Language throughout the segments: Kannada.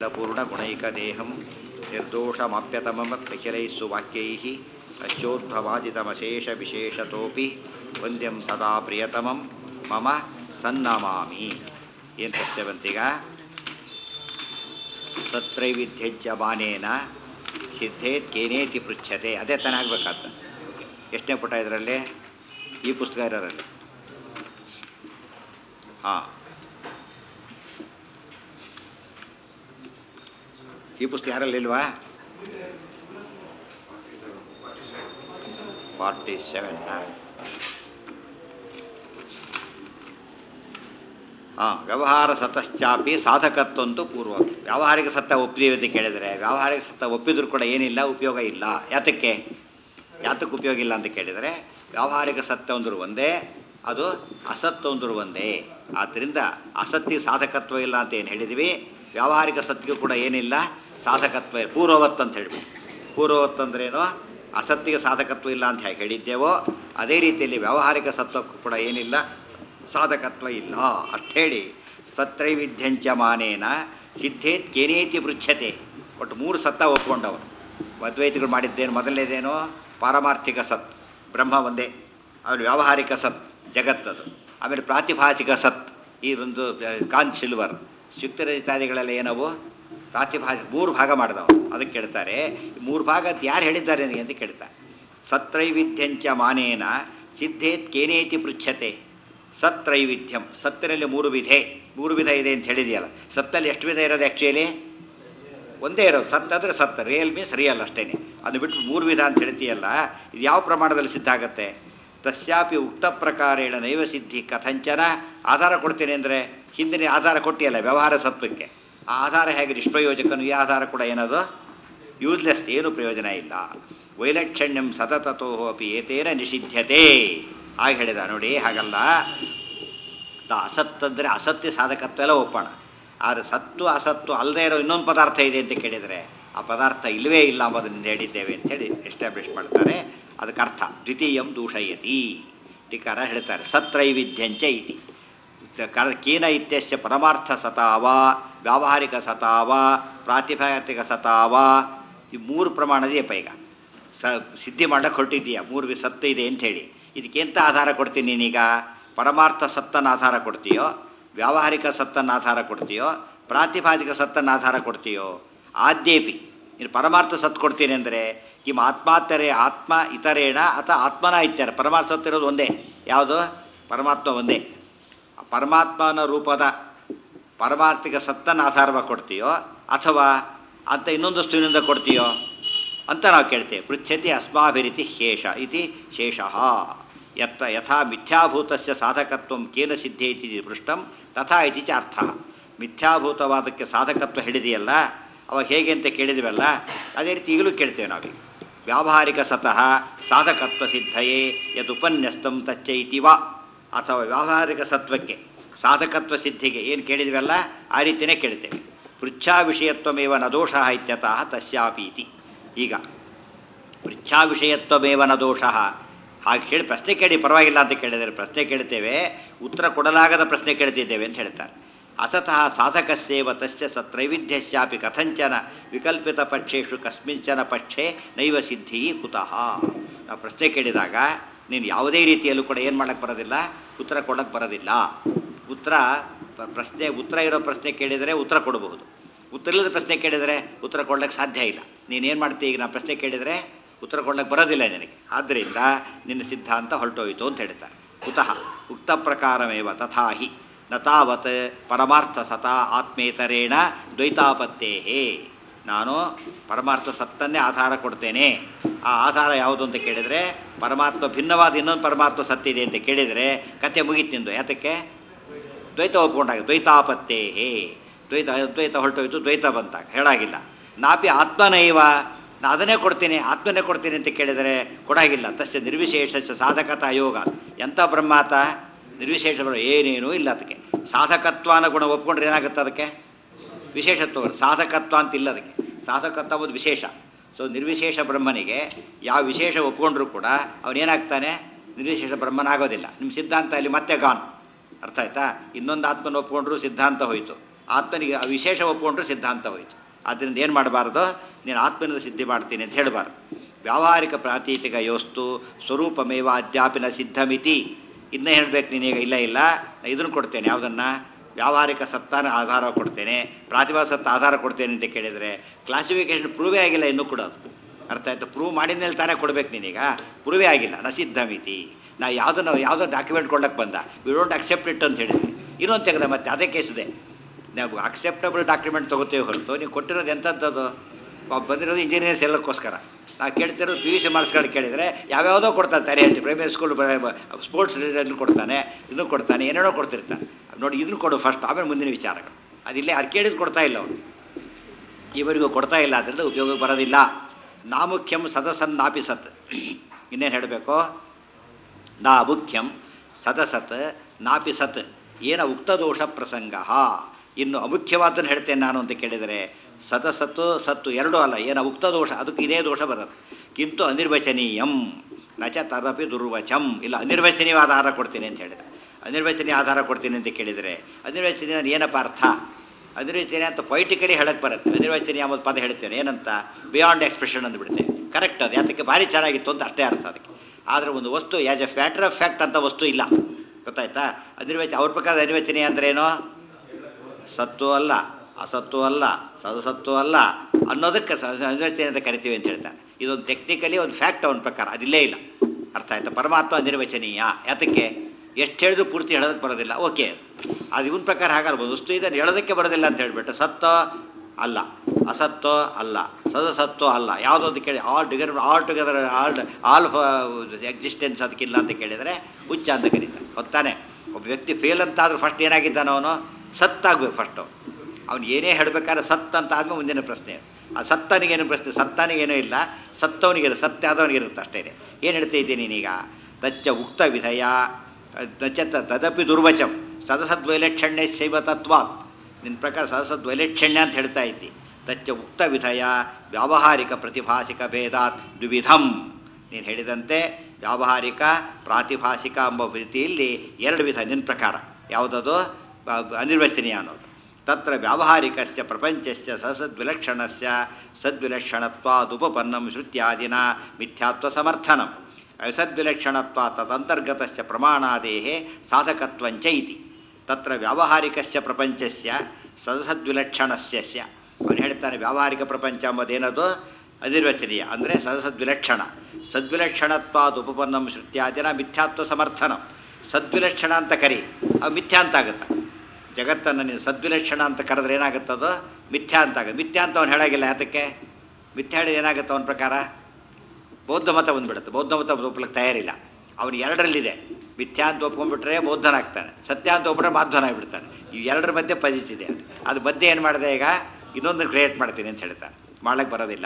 पूर्णगुणैकदेहं निर्दोषमाप्यतममखिलैः सुवाक्यैः अश्योद्भवाजितमशेषविशेषतोऽपि वन्द्यं सदा प्रियतमं मम ಸನ್ನಮಾಮಿ ಏನು ಪ್ರಶ್ನೆ ಬಂತೀಗ ಸತ್ರೈವಿಧ್ಯಜ್ಯ ಬಾನೇನ ಸಿದ್ಧೇತ್ ಕೇನೇತಿ ಪೃಚ್ಛತೆ ಅದೇ ತಾನೇ ಆಗ್ಬೇಕಾದ ಎಷ್ಟನೇ ಪುಟ ಇದರಲ್ಲಿ ಈ ಪುಸ್ತಕ ಇರೋರಲ್ಲಿ ಹಾಂ ಈ ಪುಸ್ತಕ ಯಾರಲ್ಲಿ ಇಲ್ವಾ ಫಾರ್ಟಿ ಸೆವೆನ್ ಹಾಂ ವ್ಯವಹಾರ ಸತಶ್ಚಾಪಿ ಸಾಧಕತ್ವಂತೂ ಪೂರ್ವ ವ್ಯಾವಹಾರಿಕ ಸತ್ತ ಒಪ್ಪಿದೀವಿ ಅಂತ ಕೇಳಿದರೆ ವ್ಯಾವಹಾರಿಕ ಸತ್ತ ಒಪ್ಪಿದ್ರು ಕೂಡ ಏನಿಲ್ಲ ಉಪಯೋಗ ಇಲ್ಲ ಯಾತಕ್ಕೆ ಯಾತಕ್ಕೆ ಉಪಯೋಗ ಇಲ್ಲ ಅಂತ ಕೇಳಿದರೆ ವ್ಯಾವಹಾರಿಕ ಸತ್ಯ ಒಂದ್ರು ಒಂದೇ ಅದು ಅಸತ್ವ ಒಂದ್ರು ಒಂದೇ ಆದ್ದರಿಂದ ಅಸತ್ಯ ಸಾಧಕತ್ವ ಇಲ್ಲ ಅಂತ ಏನು ಹೇಳಿದ್ವಿ ವ್ಯಾವಹಾರಿಕ ಸತ್ಯಗೂ ಕೂಡ ಏನಿಲ್ಲ ಸಾಧಕತ್ವ ಪೂರ್ವವತ್ ಅಂತ ಹೇಳ್ಬಿಟ್ಟು ಪೂರ್ವವತ್ ಅಂದ್ರೇನು ಅಸತ್ತಿಗೆ ಸಾಧಕತ್ವ ಇಲ್ಲ ಅಂತ ಹೇಗೆ ಹೇಳಿದ್ದೇವೋ ಅದೇ ರೀತಿಯಲ್ಲಿ ವ್ಯಾವಹಾರಿಕ ಸತ್ವಕ್ಕೂ ಕೂಡ ಏನಿಲ್ಲ ಸಾಧಕತ್ವ ಇಲ್ಲ ಅಷ್ಟೇಳಿ ಸತ್ರೈವಿಧ್ಯಂಚ ಮಾನೇನ ಸಿದ್ಧೇತ್ ಕೇನೇತಿ ಪೃಚ್ಛತೆ ಒಟ್ಟು ಮೂರು ಸತ್ತ ಒಪ್ಕೊಂಡವನು ಅದ್ವೈತಿಗಳು ಮಾಡಿದ್ದೇನು ಮೊದಲನೇದೇನು ಪಾರಮಾರ್ಥಿಕ ಸತ್ ಬ್ರಹ್ಮ ಒಂದೇ ಆಮೇಲೆ ವ್ಯಾವಹಾರಿಕ ಸತ್ ಜಗತ್ತದು ಆಮೇಲೆ ಪ್ರಾತಿಭಾಸಿಕ ಸತ್ ಈ ಒಂದು ಕಾನ್ ಸಿಲ್ವರ್ ಶುಕ್ತಿರಹಿತಾದಿಗಳೆಲ್ಲ ಏನವು ಪ್ರಾತಿಭಾಷ ಮೂರು ಭಾಗ ಮಾಡಿದವು ಅದಕ್ಕೆ ಕೇಳ್ತಾರೆ ಮೂರು ಭಾಗ ಅಂತ ಯಾರು ಹೇಳಿದ್ದಾರೆ ನನಗೆ ಅಂತ ಕೇಳ್ತಾರೆ ಸತ್ರೈವಿಧ್ಯಂಚ ಮಾನೇನ ಸಿದ್ಧೇತ್ ಕೇನೇತಿ ಪೃಚ್ಛತೆ ಸತ್ರೈವಿಧ್ಯಂ ಸತ್ತಿನಲ್ಲಿ ಮೂರು ವಿಧೆ ಮೂರು ವಿಧ ಇದೆ ಅಂತ ಹೇಳಿದೆಯಲ್ಲ ಸತ್ತಲ್ಲಿ ಎಷ್ಟು ವಿಧ ಇರೋದು ಆ್ಯಕ್ಚುಲಿ ಒಂದೇ ಇರೋದು ಸತ್ ಅಂದರೆ ಸತ್ತ ರಿಯಲ್ ಮೀನ್ಸ್ ರಿಯಲ್ ಅಷ್ಟೇ ಅದು ಬಿಟ್ಟು ಮೂರು ವಿಧ ಅಂತ ಹೇಳ್ತೀಯಲ್ಲ ಇದು ಯಾವ ಪ್ರಮಾಣದಲ್ಲಿ ಸಿದ್ಧ ಆಗುತ್ತೆ ತಸ್ಯಾಪಿ ಉಕ್ತ ಪ್ರಕಾರೇಣ ನೈವ ಸಿದ್ಧಿ ಕಥಂಚನ ಆಧಾರ ಕೊಡ್ತೀನಿ ಅಂದರೆ ಹಿಂದಿನ ಆಧಾರ ಕೊಟ್ಟಿಯಲ್ಲ ವ್ಯವಹಾರ ಸತ್ವಕ್ಕೆ ಆ ಆಧಾರ ಹೇಗೆ ನಿಷ್ಪ್ರಯೋಜಕನು ಈ ಆಧಾರ ಕೂಡ ಏನದು ಯೂಸ್ಲೆಸ್ ಏನು ಪ್ರಯೋಜನ ಇಲ್ಲ ವೈಲಕ್ಷಣ್ಯಂ ಸತತತೋ ಅಪಿ ಏತೇನ ನಿಷಿದ್ಧತೆ ಹಾಗೆ ಹೇಳಿದ ನೋಡಿ ಹಾಗಲ್ಲ ಅಸತ್ ಅಂದರೆ ಅಸತ್ಯ ಸಾಧಕತ್ವ ಎಲ್ಲ ಒಪ್ಪೋಣ ಆದರೆ ಸತ್ತು ಅಸತ್ತು ಅಲ್ಲದೆ ಇರೋ ಇನ್ನೊಂದು ಪದಾರ್ಥ ಇದೆ ಅಂತ ಕೇಳಿದರೆ ಆ ಪದಾರ್ಥ ಇಲ್ಲವೇ ಇಲ್ಲ ಅಂಬೋದನ್ನು ಹೇಳಿದ್ದೇವೆ ಅಂತೇಳಿ ಎಸ್ಟಾಬ್ಲಿಷ್ ಮಾಡ್ತಾರೆ ಅದಕ್ಕೆ ಅರ್ಥ ದ್ವಿತೀಯಂ ದೂಷಯತಿ ಟೀಕಾರ ಹೇಳ್ತಾರೆ ಸತ್ರೈವಿಧ್ಯಂಚ ಇತಿ ಕೀನ ಇತ್ಯಸ್ಯ ಪರಮಾರ್ಥ ಸತಾವ ವ್ಯಾವಹಾರಿಕ ಸತಾವ ಪ್ರಾತಿಭಾತಿಕ ಸತಾವ ಈ ಮೂರು ಪ್ರಮಾಣದ ಈಗ ಸ ಸಿದ್ಧಿ ಮಾಡಕ್ಕೆ ಹೊರಟಿದ್ದೀಯ ಮೂರು ಸತ್ತ ಇದೆ ಅಂತ ಹೇಳಿ ಇದಕ್ಕೆಂತ ಆಧಾರ ಕೊಡ್ತೀನಿ ನೀನೀಗ ಪರಮಾರ್ಥ ಸತ್ತನ್ನು ಆಧಾರ ಕೊಡ್ತೀಯೋ ವ್ಯಾವಹಾರಿಕ ಸತ್ತನ್ನು ಆಧಾರ ಕೊಡ್ತೀಯೋ ಪ್ರಾತಿಭಾಸಿಕ ಸತ್ತನ್ನು ಆಧಾರ ಕೊಡ್ತೀಯೋ ಆದ್ಯೇಪಿ ನೀನು ಪರಮಾರ್ಥ ಸತ್ತು ಕೊಡ್ತೀನಿ ಅಂದರೆ ಕಿಮ್ ಆತ್ಮಾತರೆ ಆತ್ಮ ಇತರೇಣ ಅಥವಾ ಆತ್ಮನ ಇಚ್ಚಾರ ಪರಮಾರ್ಥ ಸತ್ತಿರೋದು ಒಂದೇ ಯಾವುದು ಪರಮಾತ್ಮ ಒಂದೇ ಪರಮಾತ್ಮನ ರೂಪದ ಪರಮಾರ್ಥಿಕ ಸತ್ತನ್ನು ಆಧಾರವಾಗಿ ಕೊಡ್ತೀಯೋ ಅಥವಾ ಅಂತ ಇನ್ನೊಂದು ವಸ್ತುವಿನಿಂದ ಕೊಡ್ತೀಯೋ ಅಂತ ನಾವು ಕೇಳ್ತೇವೆ ಪೃಚ್ಛತಿ ಅಸ್ಮಾಭಿರಿತಿ ಶೇಷ ಇತಿ ಶೇಷಃ ಯತ್ತ ಯಥಾ ಮಿಥ್ಯಾಭೂತಸ್ಯ ಸಾಧಕತ್ವ ಕೇನ ಸಿದ್ಧೇತಿ ಪೃಷ್ಟಂ ತಥಾ ಇತಿ ಚ ಅರ್ಥ ಮಿಥ್ಯಾಭೂತವಾದಕ್ಕೆ ಸಾಧಕತ್ವ ಹಿಡಿದೆಯಲ್ಲ ಅವಾಗ ಹೇಗೆ ಅಂತ ಕೇಳಿದ್ವಲ್ಲ ಅದೇ ರೀತಿ ಈಗಲೂ ಕೇಳ್ತೇವೆ ನಾವೀಗ ವ್ಯಾವಹಾರಿಕ ಸತಃ ಸಾಧಕತ್ವ ಸಿದ್ಧಯೇ ಯದುಪನ್ಯಸ್ತಂ ತಚ್ಚೈತಿ ವಾ ಅಥವಾ ವ್ಯಾವಹಾರಿಕ ಸತ್ವಕ್ಕೆ ಸಾಧಕತ್ವ ಸಿದ್ಧಿಗೆ ಏನು ಕೇಳಿದ್ವಲ್ಲ ಆ ರೀತಿಯೇ ಕೇಳ್ತೇವೆ ಪೃಚ್ಛಾ ವಿಷಯತ್ವಮೇವ ನದೋಷ ಇತ್ಯತಃ ತಸ್ಯಾಪೀತಿ ಈಗ ಪೃಚ್ಛಾ ವಿಷಯತ್ವಮೇವ ನದೋಷ ಹಾಗೆ ಕೇಳಿ ಪ್ರಶ್ನೆ ಕೇಳಿ ಪರವಾಗಿಲ್ಲ ಅಂತ ಕೇಳಿದರೆ ಪ್ರಶ್ನೆ ಕೇಳ್ತೇವೆ ಉತ್ತರ ಕೊಡಲಾಗದ ಪ್ರಶ್ನೆ ಕೇಳ್ತಿದ್ದೇವೆ ಅಂತ ಹೇಳ್ತಾರೆ ಅಸತಃ ಸಾಧಕಸ್ಯೇವ ತಸ್ಯ ಸತ್ರೈವಿಧ್ಯಸ್ಯಾಪಿ ಕಥಂಚನ ವಿಕಲ್ಪಿತ ಪಕ್ಷೇಶು ಕಸ್ಮಿಂಚನ ಪಕ್ಷೆ ನೈವ ಸಿದ್ಧಿ ಕುತಃ ನಾವು ಪ್ರಶ್ನೆ ಕೇಳಿದಾಗ ನೀನು ಯಾವುದೇ ರೀತಿಯಲ್ಲೂ ಕೂಡ ಏನು ಮಾಡೋಕ್ಕೆ ಬರೋದಿಲ್ಲ ಉತ್ತರ ಕೊಡೋಕ್ಕೆ ಬರೋದಿಲ್ಲ ಉತ್ತರ ಪ್ರಶ್ನೆ ಉತ್ತರ ಇರೋ ಪ್ರಶ್ನೆ ಕೇಳಿದರೆ ಉತ್ತರ ಕೊಡಬಹುದು ಉತ್ತರ ಇಲ್ಲದ ಪ್ರಶ್ನೆ ಕೇಳಿದರೆ ಉತ್ತರ ಕೊಡ್ಲಿಕ್ಕೆ ಸಾಧ್ಯ ಇಲ್ಲ ನೀನೇನು ಮಾಡ್ತೀಯ ಈಗ ನಾನು ಪ್ರಶ್ನೆ ಕೇಳಿದರೆ ಉತ್ತರ ಕೊಡ್ಲಿಕ್ಕೆ ಬರೋದಿಲ್ಲ ನಿನಗೆ ಆದ್ದರಿಂದ ನಿನ್ನ ಸಿದ್ಧಾಂತ ಹೊರಟೋಯಿತು ಅಂತ ಹೇಳ್ತಾರೆ ಕುತಃ ಉಕ್ತ ಪ್ರಕಾರಮೇವ ತಥಾಹಿ ನ ತಾವತ್ ಪರಮಾರ್ಥ ಸತಾ ಆತ್ಮೇತರೇಣ ದ್ವೈತಾಪತ್ತೇಹೇ ನಾನು ಪರಮಾರ್ಥ ಸತ್ತನ್ನೇ ಆಧಾರ ಕೊಡ್ತೇನೆ ಆ ಆಧಾರ ಯಾವುದು ಅಂತ ಕೇಳಿದರೆ ಪರಮಾತ್ಮ ಭಿನ್ನವಾದ ಇನ್ನೊಂದು ಪರಮಾತ್ಮ ಸತ್ತಿದೆ ಅಂತ ಕೇಳಿದರೆ ಕತೆ ಮುಗೀತಿಂದು ಯಾತಕ್ಕೆ ದ್ವೈತ ಒಪ್ಕೊಂಡಾಗ ದ್ವೈತಾಪತ್ತೇಹೇ ದ್ವೈತ ಅದ್ವೈತ ಹೊರಟೋಯ್ತು ದ್ವೈತ ಬಂತಾಗ ಹೇಳಾಗಿಲ್ಲ ನಾಪಿ ಆತ್ಮನೈವ ನಾ ಅದನ್ನೇ ಕೊಡ್ತೀನಿ ಆತ್ಮನೇ ಕೊಡ್ತೀನಿ ಅಂತ ಕೇಳಿದರೆ ಕೊಡಾಗಿಲ್ಲ ತಸ್ಯ ನಿರ್ವಿಶೇಷ ಸಾಧಕತ ಯೋಗ ಎಂಥ ಬ್ರಹ್ಮಾತ ನಿರ್ವಿಶೇಷ ಏನೇನೂ ಇಲ್ಲ ಅದಕ್ಕೆ ಸಾಧಕತ್ವನ ಗುಣ ಒಪ್ಕೊಂಡ್ರೆ ಏನಾಗುತ್ತೆ ಅದಕ್ಕೆ ವಿಶೇಷತ್ವ ಸಾಧಕತ್ವ ಅಂತ ಇಲ್ಲ ಅದಕ್ಕೆ ಸಾಧಕತ್ವ ಒಂದು ವಿಶೇಷ ಸೊ ನಿರ್ವಿಶೇಷ ಬ್ರಹ್ಮನಿಗೆ ಯಾವ ವಿಶೇಷ ಒಪ್ಕೊಂಡ್ರೂ ಕೂಡ ಅವನೇನಾಗ್ತಾನೆ ನಿರ್ವಿಶೇಷ ಬ್ರಹ್ಮನಾಗೋದಿಲ್ಲ ನಿಮ್ಮ ಸಿದ್ಧಾಂತ ಅಲ್ಲಿ ಮತ್ತೆ ಗಾನ್ ಅರ್ಥ ಆಯ್ತಾ ಇನ್ನೊಂದು ಆತ್ಮನ ಒಪ್ಕೊಂಡ್ರು ಸಿದ್ಧಾಂತ ಹೋಯಿತು ಆತ್ಮನಿಗೆ ಆ ವಿಶೇಷ ಒಪ್ಪಿಕೊಂಡ್ರೆ ಸಿದ್ಧಾಂತ ಹೋಯಿತು ಆದ್ದರಿಂದ ಏನು ಮಾಡಬಾರ್ದು ನೀನು ಆತ್ಮನಿಂದ ಸಿದ್ಧಿ ಮಾಡ್ತೀನಿ ಅಂತ ಹೇಳಬಾರ್ದು ವ್ಯಾವಹಾರಿಕ ಪ್ರಾತೀತಿಕ ಯೋಸ್ತು ಸ್ವರೂಪಮೇವ ಅದ್ಯಾಪಿನ ಸಿದ್ಧಮಿತಿ ಇನ್ನೇ ಹೇಳಬೇಕು ನೀನೀಗ ಇಲ್ಲ ಇಲ್ಲ ನಾ ಇದನ್ನು ಕೊಡ್ತೇನೆ ಯಾವುದನ್ನು ವ್ಯಾವಹಾರಿಕ ಸತ್ತಾನ ಆಧಾರ ಕೊಡ್ತೇನೆ ಪ್ರಾತಿಭಾ ಸತ್ತ ಆಧಾರ ಕೊಡ್ತೇನೆ ಅಂತ ಕೇಳಿದರೆ ಕ್ಲಾಸಿಫಿಕೇಶನ್ ಪ್ರೂವೇ ಆಗಿಲ್ಲ ಇನ್ನೂ ಕೂಡ ಅದು ಅರ್ಥ ಆಯ್ತು ಪ್ರೂವ್ ಮಾಡಿದ್ಮೇಲೆ ತಾನೇ ಕೊಡ್ಬೇಕು ನೀನೀಗ ಪ್ರೂವೇ ಆಗಿಲ್ಲ ನ ಸಿದ್ಧಮಿತಿ ನಾ ಯಾವುದನ್ನು ಯಾವುದೋ ಡಾಕ್ಯುಮೆಂಟ್ ಕೊಡಕ್ಕೆ ಬಂದ ವಿ ಡೋಂಟ್ ಅಕ್ಸೆಪ್ಟ್ ಇಟ್ ಅಂತ ಹೇಳಿದ್ವಿ ಇನ್ನೊಂದು ತೆಗೆದ ಮತ್ತೆ ಅದೇ ಕೇಸಿದೆ ನಾವು ಅಕ್ಸೆಪ್ಟಬಲ್ ಡಾಕ್ಯುಮೆಂಟ್ ತೊಗೋತೇವೆ ಹೊರತು ನೀವು ಕೊಟ್ಟಿರೋದು ಎಂಥದ್ದು ಒಬ್ಬ ಬಂದಿರೋದು ಇಂಜಿನಿಯರ್ಸ್ ಎಲ್ಲಕ್ಕೋಸ್ಕರ ನಾವು ಕೇಳ್ತಿರೋದು ಪಿ ಯು ಸಿ ಮಾರ್ಕ್ಸ್ಗಳು ಕೇಳಿದರೆ ಯಾವ್ಯಾವುದೋ ಕೊಡ್ತಾನೆ ತಲೆ ಹೇಳ್ತೀವಿ ಪ್ರೈಮರಿ ಸ್ಕೂಲ್ ಸ್ಪೋರ್ಟ್ಸ್ ರಿಸಲ್ಟ್ ಕೊಡ್ತಾನೆ ಇದನ್ನು ಕೊಡ್ತಾನೆ ಏನೇನೋ ಕೊಡ್ತಿರ್ತಾನೆ ನೋಡಿ ಇದನ್ನು ಕೊಡು ಫಸ್ಟ್ ಆಮೇಲೆ ಮುಂದಿನ ವಿಚಾರಗಳು ಅದಿಲ್ಲೇ ಅದು ಕೇಳಿದ್ದು ಕೊಡ್ತಾ ಇಲ್ಲ ಅವನು ಇವರಿಗೂ ಕೊಡ್ತಾ ಇಲ್ಲ ಅದರಿಂದ ಉಪಯೋಗ ಬರೋದಿಲ್ಲ ನಾಮುಖ್ಯಂ ಸದಸನ್ ನಾಪಿ ಸತ್ ಇನ್ನೇನು ಹೇಳಬೇಕು ನಾ ಮುಖ್ಯಂ ಸದಸತ್ ನಾಪಿ ಸತ್ ಏನ ಉಕ್ತದೋಷ ಪ್ರಸಂಗ ಇನ್ನು ಅಮುಖ್ಯವಾದನ್ನು ಹೇಳ್ತೇನೆ ನಾನು ಅಂತ ಕೇಳಿದರೆ ಸದಸತ್ತು ಸತ್ತು ಎರಡೂ ಅಲ್ಲ ಏನ ಉಕ್ತದೋಷ ಅದಕ್ಕೆ ಇದೇ ದೋಷ ಬರುತ್ತೆ ಕಿಂತು ಅನಿರ್ವಚನೀಯಂ ನಚ ತದಪಿ ದುರ್ವಚಂ ಇಲ್ಲ ಅನಿರ್ವಚನೀಯ ಆಧಾರ ಕೊಡ್ತೀನಿ ಅಂತ ಹೇಳಿದೆ ಅನಿರ್ವಚನೀಯ ಆಧಾರ ಕೊಡ್ತೀನಿ ಅಂತ ಕೇಳಿದರೆ ಅನಿರ್ವಚನೀಯ ಏನಪ್ಪ ಅರ್ಥ ಅನಿರ್ವಚನೀಯ ಅಂತ ಪೊಯಿಟಿಕಲಿ ಹೇಳಕ್ಕೆ ಬರುತ್ತೆ ಅನಿರ್ವಚನೀಯ ಎಂಬುದು ಪದ ಹೇಳ್ತೇನೆ ಏನಂತ ಬಿಯಾಂಡ್ ಎಕ್ಸ್ಪ್ರೆಷನ್ ಅಂದ್ಬಿಡ್ತೇನೆ ಕರೆಕ್ಟ್ ಅದು ಯಾತಕ್ಕೆ ಭಾರಿ ಚೆನ್ನಾಗಿತ್ತು ಅಂತ ಅಷ್ಟೇ ಅರ್ಥ ಅದಕ್ಕೆ ಆದರೆ ಒಂದು ವಸ್ತು as a factor of fact ಅಂತ ವಸ್ತು ಇಲ್ಲ ಗೊತ್ತಾಯ್ತಾ ಅನಿರ್ವಚನ ಅವ್ರ ಪ್ರಕಾರ ಅನಿರ್ವಚನೀಯ ಅಂದ್ರೆ ಏನು ಸತ್ತು ಅಲ್ಲ ಅಸತ್ತು ಅಲ್ಲ ಸದಸತ್ತು ಅಲ್ಲ ಅನ್ನೋದಕ್ಕೆ ಅನಿರ್ವಚನೆ ಅಂತ ಕರಿತೀವಿ ಅಂತ ಹೇಳ್ತಾನೆ ಇದೊಂದು ಟೆಕ್ನಿಕಲಿ ಒಂದು ಫ್ಯಾಕ್ಟ್ ಅವನ ಪ್ರಕಾರ ಅದಿಲ್ಲೇ ಇಲ್ಲ ಅರ್ಥ ಆಯ್ತಾ ಪರಮಾತ್ಮ ಅನಿರ್ವಚನೀಯ ಯಾತಕ್ಕೆ ಎಷ್ಟು ಹೇಳಿದ್ರು ಪೂರ್ತಿ ಹೇಳೋದಕ್ಕೆ ಬರೋದಿಲ್ಲ ಓಕೆ ಅದು ಇವನ ಪ್ರಕಾರ ಹಾಗಲ್ಲ ಒಂದು ವಸ್ತು ಇದೆ ಹೇಳೋದಕ್ಕೆ ಬರೋದಿಲ್ಲ ಅಂತ ಹೇಳ್ಬಿಟ್ಟು ಸತ್ತೋ ಅಲ್ಲ ಅಸತ್ತೋ ಅಲ್ಲ ಸದಸತ್ತೋ ಅಲ್ಲ ಯಾವುದೋ ಅಂತ ಕೇಳಿ all together all together all all existence ಅದಕ್ಕಿಲ್ಲ ಅಂತ ಕೇಳಿದರೆ ಹುಚ್ಚ ಅಂತ ಕರೀತಾರೆ ಹೊತ್ತಾನೆ ಒಬ್ಬ ವ್ಯಕ್ತಿ ಫೇಲ್ ಅಂತ ಆದ್ರೆ ಫಸ್ಟ್ ಏನಾಗಿದ್ದಾನ ಅವನು ಸತ್ತಾಗಬೇಕು ಫಸ್ಟು ಅವ್ನು ಏನೇ ಹೇಳಬೇಕಾದ್ರೆ ಸತ್ ಅಂತ ಆದ್ಮೇಲೆ ಮುಂದಿನ ಪ್ರಶ್ನೆ ಆ ಸತ್ತನಿಗೇನು ಪ್ರಶ್ನೆ ಸತ್ತನಿಗೇನೂ ಇಲ್ಲ ಸತ್ತವನಿಗೆ ಸತ್ಯ ಆದವನಿಗಿರುತ್ತೆ ಅಷ್ಟೇ ಏನು ಹೇಳ್ತಾ ಇದ್ದೀನಿ ನೀನೀಗ ತಚ್ಚ ಉಕ್ತ ವಿಧಯ ತಚ್ಚ ತದಪಿ ದುರ್ವಚಂ ಸದಸದ್ವೈಲಕ್ಷಣ್ಯ ಶೈವ ತತ್ವಾತ್ ನಿನ್ನ ಪ್ರಕಾರ ಸದಸದ್ವೈಲಕ್ಷಣ್ಯ ಅಂತ ಹೇಳ್ತಾ ಇದ್ದಿ ತಚ್ಚ ಉಕ್ತ ವಿಧಯ ವ್ಯಾವಹಾರಿಕ ಪ್ರತಿಭಾಸಿಕ ಭೇದಾತ್ ದ್ವಿವಿಧಂ ನೀನು ಹೇಳಿದಂತೆ ವ್ಯಾವಹಾರಿಕ ಪ್ರಾತಿಭಾಸಿಕ ಎಂಬ ರೀತಿಯಲ್ಲಿ ಎರಡು ವಿಧ ನಿನ್ನ ಪ್ರಕಾರ ಯಾವುದದು ಅನಿರ್ವಚನೀಯ ಅನ್ನೋದು ತತ್ರ ವ್ಯಾವಹಾರಿಕಶ್ಚ ಪ್ರಪಂಚಶ್ಚ ಸಸದ್ವಿಲಕ್ಷಣಸ್ಯ ಸದ್ವಿಲಕ್ಷಣತ್ವಾದುಪಪನ್ನಂ ಶ್ರುತ್ಯಾದಿನ ಮಿಥ್ಯಾತ್ವ ಸಮರ್ಥನಂ ಸದ್ವಿಲಕ್ಷಣತ್ವ ತದಂತರ್ಗತಶ್ಚ ಪ್ರಮಾಣಾದೇಹೇ ಸಾಧಕತ್ವಂಚ ಇತಿ ತತ್ರ ವ್ಯಾವಹಾರಿಕಸ್ಯ ಪ್ರಪಂಚಸ್ಯ ಸದಸದ್ವಿಲಕ್ಷಣಸ್ಯ ಅವನು ಹೇಳ್ತಾನೆ ವ್ಯಾವಹಾರಿಕ ಪ್ರಪಂಚ ಎಂಬುದೇನದು ಅನಿರ್ವಚನೀಯ ಅಂದರೆ ಸದಸದ್ವಿಲಕ್ಷಣ ಸದ್ವಿಲಕ್ಷಣತ್ವಾದ ಉಪಪನ್ನಂ ಶ್ರುತ್ಯಾದಿನ ಮಿಥ್ಯಾತ್ವ ಸಮರ್ಥನಂ ಸದ್ವಿಲಕ್ಷಣ ಅಂತ ಕರಿ ಅವು ಮಿಥ್ಯಾ ಅಂತ ಆಗುತ್ತೆ ಜಗತ್ತನ್ನು ನೀನು ಸದ್ವಿಲಕ್ಷಣ ಅಂತ ಕರೆದ್ರೆ ಏನಾಗುತ್ತದು ಮಿಥ್ಯಾ ಅಂತ ಆಗುತ್ತೆ ಮಿಥ್ಯಾ ಅಂತ ಅವ್ನು ಹೇಳಾಗಿಲ್ಲ ಯಾತಕ್ಕೆ ಮಿಥ್ಯಾ ಹೇಳಿದ್ರೆ ಏನಾಗುತ್ತೆ ಅವನ ಪ್ರಕಾರ ಬೌದ್ಧ ಮತ ಬಂದ್ಬಿಡುತ್ತೆ ಬೌದ್ಧ ಮತ ಒಪ್ಪಲಿಕ್ಕೆ ತಯಾರಿಲ್ಲ ಅವನು ಎರಡರಲ್ಲಿದೆ ಮಿಥ್ಯಾ ಅಂತ ಒಪ್ಕೊಂಡ್ಬಿಟ್ರೆ ಬೌದ್ಧನಾಗ್ತಾನೆ ಸತ್ಯ ಅಂತ ಒಪ್ಪಿಟ್ರೆ ಮಾಧ್ವನಾಗ್ಬಿಡ್ತಾನೆ ಈ ಎರಡರ ಮಧ್ಯೆ ಪಜಿಸಿದೆ ಅದು ಅದು ಮಧ್ಯೆ ಏನು ಮಾಡಿದೆ ಈಗ ಇನ್ನೊಂದು ಕ್ರಿಯೇಟ್ ಮಾಡ್ತೀನಿ ಅಂತ ಹೇಳ್ತಾನೆ ಮಾಡ್ಲಿಕ್ಕೆ ಬರೋದಿಲ್ಲ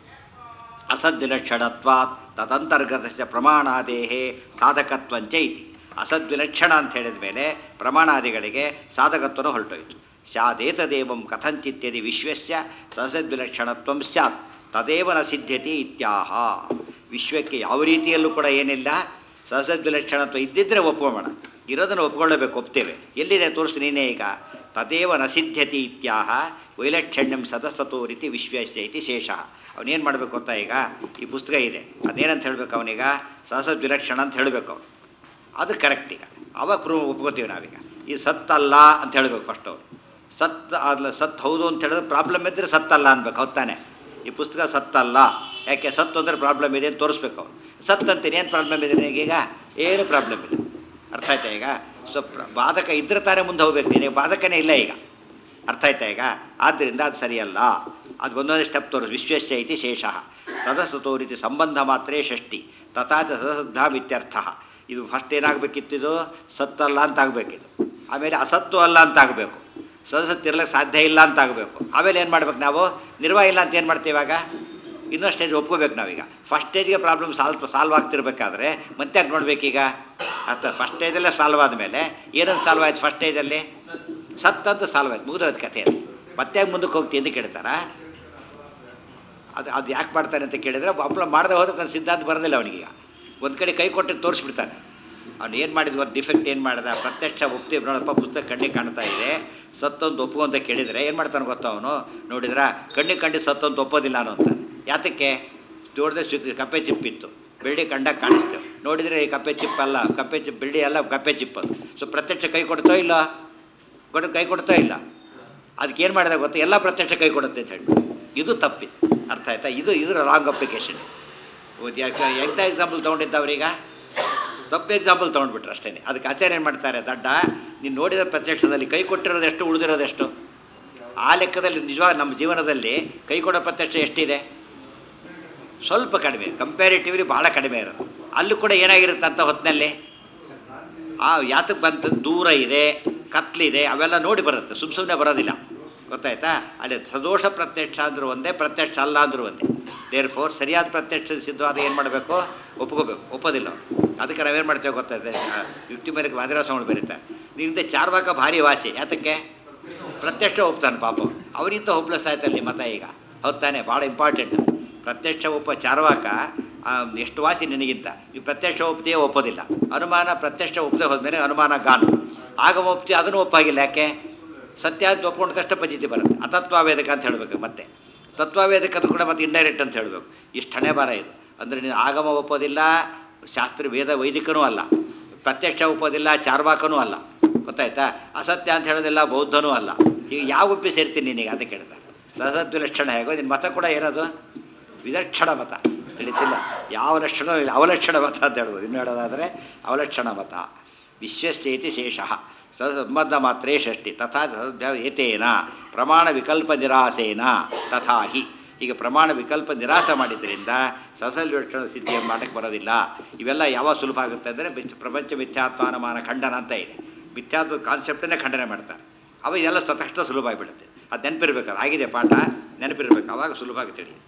ಅಸದ್ವಿಲಕ್ಷಣತ್ವ ತದಂತರ್ಗತಸ್ಯ ಪ್ರಮಾಣಾದೇಹೇ ಸಾಧಕತ್ವಂಚ ಇತಿ ಅಸದ್ವಿಲಕ್ಷಣ ಅಂತ ಹೇಳಿದ ಮೇಲೆ ಪ್ರಮಾಣಾದಿಗಳಿಗೆ ಸಾಧಕತ್ವನ ಹೊರಟೋಯ್ತು ಸ್ಯಾದೇತದೇವಂ ಕಥಂಚಿತ್ಯದಿ ವಿಶ್ವಸ್ಯ ಸಸದ್ವಿಲಕ್ಷಣತ್ವ ಸ್ಯಾತ್ ತದೇವ ನ ಸಿದ್ಧ್ಯತೆ ಇತ್ಯಾಹ ವಿಶ್ವಕ್ಕೆ ಯಾವ ರೀತಿಯಲ್ಲೂ ಕೂಡ ಏನಿಲ್ಲ ಸಸದ್ವಿಲಕ್ಷಣತ್ವ ಇದ್ದಿದ್ರೆ ಒಪ್ಕೊಂಬೋಣ ಇರೋದನ್ನು ಒಪ್ಕೊಳ್ಳಬೇಕು ಒಪ್ತೇವೆ ಎಲ್ಲಿದೆ ತೋರಿಸಿ ನೀನೇ ಈಗ ತದೇವ ನ ಸಿದ್ಧ್ಯತೆ ಇತ್ಯಾಹ ವೈಲಕ್ಷಣ್ಯಂ ಸದಸತೋ ರೀತಿ ವಿಶ್ವಸ್ಯ ಇತಿ ಶೇಷ ಅವನೇನು ಮಾಡಬೇಕು ಅಂತ ಈಗ ಈ ಪುಸ್ತಕ ಇದೆ ಅದೇನಂತ ಹೇಳಬೇಕು ಅವನೀಗ ಸಹಸದ್ವಿಲಕ್ಷಣ ಅಂತ ಹೇಳಬೇಕು ಅವನು ಅದು ಕರೆಕ್ಟ್ ಈಗ ಅವಾಗ ಪ್ರೂವ್ ಒಪ್ಕೋತೀವಿ ನಾವೀಗ ಈ ಸತ್ತಲ್ಲ ಅಂತ ಹೇಳಬೇಕು ಫಸ್ಟ್ ಅವರು ಸತ್ ಅಲ್ಲ ಸತ್ ಹೌದು ಅಂತ ಹೇಳಿದ್ರೆ ಪ್ರಾಬ್ಲಮ್ ಇದ್ದರೆ ಸತ್ತಲ್ಲ ಅನ್ಬೇಕು ಹೌದಾನೆ ಈ ಪುಸ್ತಕ ಸತ್ತಲ್ಲ ಯಾಕೆ ಸತ್ತು ಅಂದರೆ ಪ್ರಾಬ್ಲಮ್ ಇದೆ ಅಂತ ತೋರಿಸ್ಬೇಕು ಅವ್ರು ಸತ್ ಅಂತೀನಿ ಏನು ಪ್ರಾಬ್ಲಮ್ ಇದೆ ನಿನಗೀಗ ಏನು ಪ್ರಾಬ್ಲಮ್ ಇಲ್ಲ ಅರ್ಥ ಆಯ್ತಾ ಈಗ ಸೊ ಬಾಧಕ ಇದ್ರೆ ತಾನೇ ಮುಂದೆ ಹೋಗ್ಬೇಕು ನಿನಗೆ ಬಾಧಕನೇ ಇಲ್ಲ ಈಗ ಅರ್ಥ ಆಯ್ತಾ ಈಗ ಆದ್ದರಿಂದ ಅದು ಸರಿಯಲ್ಲ ಅದು ಒಂದೊಂದೇ ಸ್ಟೆಪ್ ತೋರಿಸ್ ವಿಶ್ವೇಶ್ಯ ಇತಿ ಶೇಷ ಸದಸ್ಸತೋ ರೀತಿ ಸಂಬಂಧ ಮಾತ್ರೇ ಷಷ್ಟಿ ತಥಾಚ ಸದಸದ್ಧಾಮ್ ಇತ್ಯರ್ಥ ಇದು ಫಸ್ಟ್ ಏನಾಗಬೇಕಿತ್ತಿದು ಸತ್ತಲ್ಲ ಅಂತ ಆಗಬೇಕಿದು ಆಮೇಲೆ ಅಸತ್ತು ಅಲ್ಲ ಅಂತ ಆಗಬೇಕು ಸದಸತ್ತಿರ್ಲಿಕ್ಕೆ ಸಾಧ್ಯ ಇಲ್ಲ ಅಂತ ಆಗಬೇಕು ಆಮೇಲೆ ಏನು ಮಾಡ್ಬೇಕು ನಾವು ನಿರ್ವಾಹ ಇಲ್ಲ ಅಂತ ಏನು ಮಾಡ್ತೀವಿ ಇವಾಗ ಇನ್ನೊಂದು ಸ್ಟೇಜ್ ಒಪ್ಕೋಬೇಕು ನಾವೀಗ ಫಸ್ಟ್ ಸ್ಟೇಜ್ಗೆ ಪ್ರಾಬ್ಲಮ್ ಸಾಲ್ವ್ ಸಾಲ್ವ್ ಆಗ್ತಿರ್ಬೇಕಾದ್ರೆ ಮತ್ತೆ ಯಾಕೆ ನೋಡ್ಬೇಕೀಗ ಅರ್ಥ ಫಸ್ಟ್ ಸ್ಟೇಜಲ್ಲೇ ಸಾಲ್ವ್ ಆದಮೇಲೆ ಏನಂತ ಸಾಲ್ವ್ ಆಯ್ತು ಫಸ್ಟ್ ಸ್ಟೇಜಲ್ಲಿ ಸತ್ತಂತ ಸಾಲ್ವ್ ಆಯ್ತು ಮುಗಿದೋದು ಕಥೆ ಅದು ಮತ್ತೆ ಮುಂದಕ್ಕೆ ಹೋಗ್ತೀನಿ ಅಂತ ಕೇಳ್ತಾರ ಅದು ಅದು ಯಾಕೆ ಮಾಡ್ತಾನೆ ಅಂತ ಕೇಳಿದರೆ ಪ್ರಾಬ್ಲಮ್ ಮಾಡದೆ ಹೋದಕ್ಕೆ ಒಂದು ಸಿದ್ಧಾಂತ ಬರೋದಿಲ್ಲ ಅವನಿಗೀಗ ಒಂದು ಕಡೆ ಕೈ ಕೊಟ್ಟು ತೋರಿಸ್ಬಿಡ್ತಾನೆ ಅವ್ನು ಏನು ಮಾಡಿದ್ವ ಡಿಫೆಕ್ಟ್ ಏನು ಮಾಡಿದ ಪ್ರತ್ಯಕ್ಷ ಒಪ್ತೀವಿ ನೋಡಪ್ಪ ಪುಸ್ತಕ ಕಣ್ಣಿಗೆ ಕಾಣ್ತಾ ಇದೆ ಸತ್ತೊಂದು ಒಪ್ಪು ಅಂತ ಕೇಳಿದರೆ ಏನು ಮಾಡ್ತಾನೆ ಗೊತ್ತಾ ಅವನು ನೋಡಿದ್ರ ಕಣ್ಣಿಗೆ ಕಂಡು ಸತ್ತೊಂದು ಒಪ್ಪೋದಿಲ್ಲ ಅನ್ನೋ ಅಂತ ಯಾತಕ್ಕೆ ನೋಡಿದ್ರೆ ಸಿಕ್ ಕಪ್ಪೆ ಚಿಪ್ಪಿತ್ತು ಬೆಳ್ಳಿ ಕಂಡಾಗ ಕಾಣಿಸ್ತೇವೆ ನೋಡಿದರೆ ಈ ಕಪ್ಪೆ ಚಿಪ್ ಅಲ್ಲ ಕಪ್ಪೆ ಚಿಪ್ ಬೆಳ್ಳಿ ಅಲ್ಲ ಕಪ್ಪೆ ಚಿಪ್ ಅದು ಸೊ ಪ್ರತ್ಯಕ್ಷ ಕೈ ಕೊಡ್ತೋ ಇಲ್ಲ ಕೊಟ್ಟು ಕೈ ಕೊಡ್ತಾ ಇಲ್ಲ ಅದಕ್ಕೆ ಏನು ಮಾಡಿದಾಗ ಗೊತ್ತಾ ಎಲ್ಲ ಪ್ರತ್ಯಕ್ಷ ಕೈ ಕೊಡುತ್ತೆ ಅಂತ ಹೇಳಿ ಇದು ತಪ್ಪಿ ಅರ್ಥ ಆಯ್ತಾ ಇದು ಇದರ ರಾಂಗ್ ಅಪ್ಲಿಕೇಶನ್ ಎಂಥ ಎಕ್ಸಾಂಪಲ್ ತೊಗೊಂಡಿದ್ದವ್ರೀಗ ತಪ್ಪು ಎಕ್ಸಾಂಪಲ್ ತೊಗೊಂಡ್ಬಿಟ್ರು ಅಷ್ಟೇ ಅದಕ್ಕೆ ಆಚಾರ್ಯ ಏನು ಮಾಡ್ತಾರೆ ದಡ್ಡ ನೀನು ನೋಡಿದ ಪ್ರತ್ಯಕ್ಷದಲ್ಲಿ ಕೈ ಕೊಟ್ಟಿರೋದೆಷ್ಟು ಉಳಿದಿರೋದೆಷ್ಟು ಆ ಲೆಕ್ಕದಲ್ಲಿ ನಿಜವಾಗ ನಮ್ಮ ಜೀವನದಲ್ಲಿ ಕೈ ಕೊಡೋ ಪ್ರತ್ಯಕ್ಷ ಎಷ್ಟಿದೆ ಸ್ವಲ್ಪ ಕಡಿಮೆ ಕಂಪ್ಯಾರಿಟಿವ್ಲಿ ಭಾಳ ಕಡಿಮೆ ಇರೋದು ಅಲ್ಲೂ ಕೂಡ ಏನಾಗಿರುತ್ತೆ ಅಂತ ಹೊತ್ತಿನಲ್ಲಿ ಆ ಯಾತಕ್ಕೆ ಬಂತು ದೂರ ಇದೆ ಕತ್ಲಿದೆ ಅವೆಲ್ಲ ನೋಡಿ ಬರುತ್ತೆ ಸುಮ್ಮ ಸುಮ್ಮನೆ ಬರೋದಿಲ್ಲ ಗೊತ್ತಾಯ್ತಾ ಅಲ್ಲಿ ಸದೋಷ ಪ್ರತ್ಯಕ್ಷ ಅಂದ್ರೂ ಒಂದೇ ಪ್ರತ್ಯಕ್ಷ ಅಲ್ಲ ಅಂದ್ರೂ ಒಂದೇ ದೇರ್ ಫೋರ್ ಸರಿಯಾದ ಪ್ರತ್ಯಕ್ಷ ಸಿದ್ಧವಾದ ಏನು ಮಾಡಬೇಕು ಒಪ್ಕೋಬೇಕು ಒಪ್ಪೋದಿಲ್ಲ ಅದಕ್ಕೆ ನಾವೇನು ಮಾಡ್ತೇವೆ ಗೊತ್ತಾಯ್ತೆ ಯುಕ್ತಿ ಮೇಲೆ ವಾದಿರಾಸಗಳು ಬರೀತಾರೆ ನಿಂದೆ ಚಾರ್ವಾಕ ಭಾರಿ ವಾಸಿ ಯಾತಕ್ಕೆ ಪ್ರತ್ಯಕ್ಷ ಒಪ್ತಾನೆ ಪಾಪ ಅವರಿಂದ ಹೋಪ್ಲೆಸ್ ಆಯ್ತಲ್ಲಿ ಮತ ಈಗ ಹೌದ್ ತಾನೆ ಭಾಳ ಇಂಪಾರ್ಟೆಂಟ್ ಪ್ರತ್ಯಕ್ಷ ಒಪ್ಪ ಚಾರ್ವಾಕ ಆ, ಎಷ್ಟು ವಾಸಿ ನಿನಗಿಂತ ಈ ಪ್ರತ್ಯಕ್ಷ ಒಪ್ತಿಯೇ ಒಪ್ಪೋದಿಲ್ಲ ಅನುಮಾನ ಪ್ರತ್ಯಕ್ಷ ಒಪ್ಪದೆ ಹೋದ್ಮೇಲೆ ಅನುಮಾನ ಗಾನ್ ಆಗ ಒಪ್ತಿ ಅದನ್ನು ಒಪ್ಪಾಗಿಲ್ಲ ಯಾಕೆ ಸತ್ಯ ಅಂತ ಒಪ್ಕೊಂಡು ಕಷ್ಟ ಪದ್ಧತಿ ಬರುತ್ತೆ ಅತತ್ವಾವೇದಕ ಅಂತ ಹೇಳಬೇಕು ಮತ್ತೆ ತತ್ವಾವೇದಕ ಅದು ಕೂಡ ಮತ್ತೆ ಇಂಡೈರೆಕ್ಟ್ ಅಂತ ಹೇಳಬೇಕು ಇಷ್ಟು ಹಣೆ ಬಾರ ಇದು ಅಂದರೆ ನೀನು ಆಗಮ ಒಪ್ಪೋದಿಲ್ಲ ಶಾಸ್ತ್ರ ವೇದ ವೈದಿಕನೂ ಅಲ್ಲ ಪ್ರತ್ಯಕ್ಷ ಒಪ್ಪೋದಿಲ್ಲ ಚಾರ್ವಾಕನೂ ಅಲ್ಲ ಗೊತ್ತಾಯ್ತಾ ಅಸತ್ಯ ಅಂತ ಹೇಳೋದಿಲ್ಲ ಬೌದ್ಧನೂ ಅಲ್ಲ ಈಗ ಯಾವ ಒಪ್ಪಿ ಸೇರ್ತೀನಿ ನಿನಗೆ ಅಂತ ಕೇಳ್ತಾರೆ ಸಸತ್ವ ಲಕ್ಷಣ ಹೇಗೋ ನಿನ್ನ ಮತ ಕೂಡ ಏನದು ವಿಲಕ್ಷಣ ಮತ ತಿಳಿತಿಲ್ಲ ಯಾವ ಲಕ್ಷಣ ಇಲ್ಲ ಅವಲಕ್ಷಣ ಮತ ಅಂತ ಹೇಳ್ಬೋದು ಇನ್ನು ಹೇಳೋದಾದರೆ ಅವಲಕ್ಷಣ ಮತ ವಿಶ್ವಸ್ಯೇತಿ ಶೇಷಃ ಸಂಬಂಧ ಮಾತ್ರೇ ಷಷ್ಟಿ ತಥಾ ಸದ್ಯ ಏತೇನ ಪ್ರಮಾಣ ವಿಕಲ್ಪ ನಿರಾಸೇನ ತಥಾ ಹಿ ಈಗ ಪ್ರಮಾಣ ವಿಕಲ್ಪ ನಿರಾಸ ಮಾಡಿದ್ರಿಂದ ಸಸಲ್ ಲಕ್ಷಣ ಸಿದ್ಧಿಯ ಮಾಡಕ್ಕೆ ಬರೋದಿಲ್ಲ ಇವೆಲ್ಲ ಯಾವಾಗ ಸುಲಭ ಆಗುತ್ತೆ ಅಂದರೆ ಪ್ರಪಂಚ ಮಿಥ್ಯಾತ್ಮಾನಮಾನ ಖಂಡನ ಅಂತ ಇದೆ ಮಿಥ್ಯಾತ್ವ ಕಾನ್ಸೆಪ್ಟನ್ನೇ ಖಂಡನೆ ಮಾಡ್ತಾರೆ ಅವ ಇದೆಲ್ಲ ತಕ್ಷಣ ಸುಲಭ ಆಗಿಬಿಡುತ್ತೆ ಅದು ನೆನಪಿರ್ಬೇಕು ಆಗಿದೆ ಪಾಠ ನೆನಪಿರ್ಬೇಕು ಅವಾಗ ಸುಲಭ ಆಗಿ ತಿಳಿಯುತ್ತೆ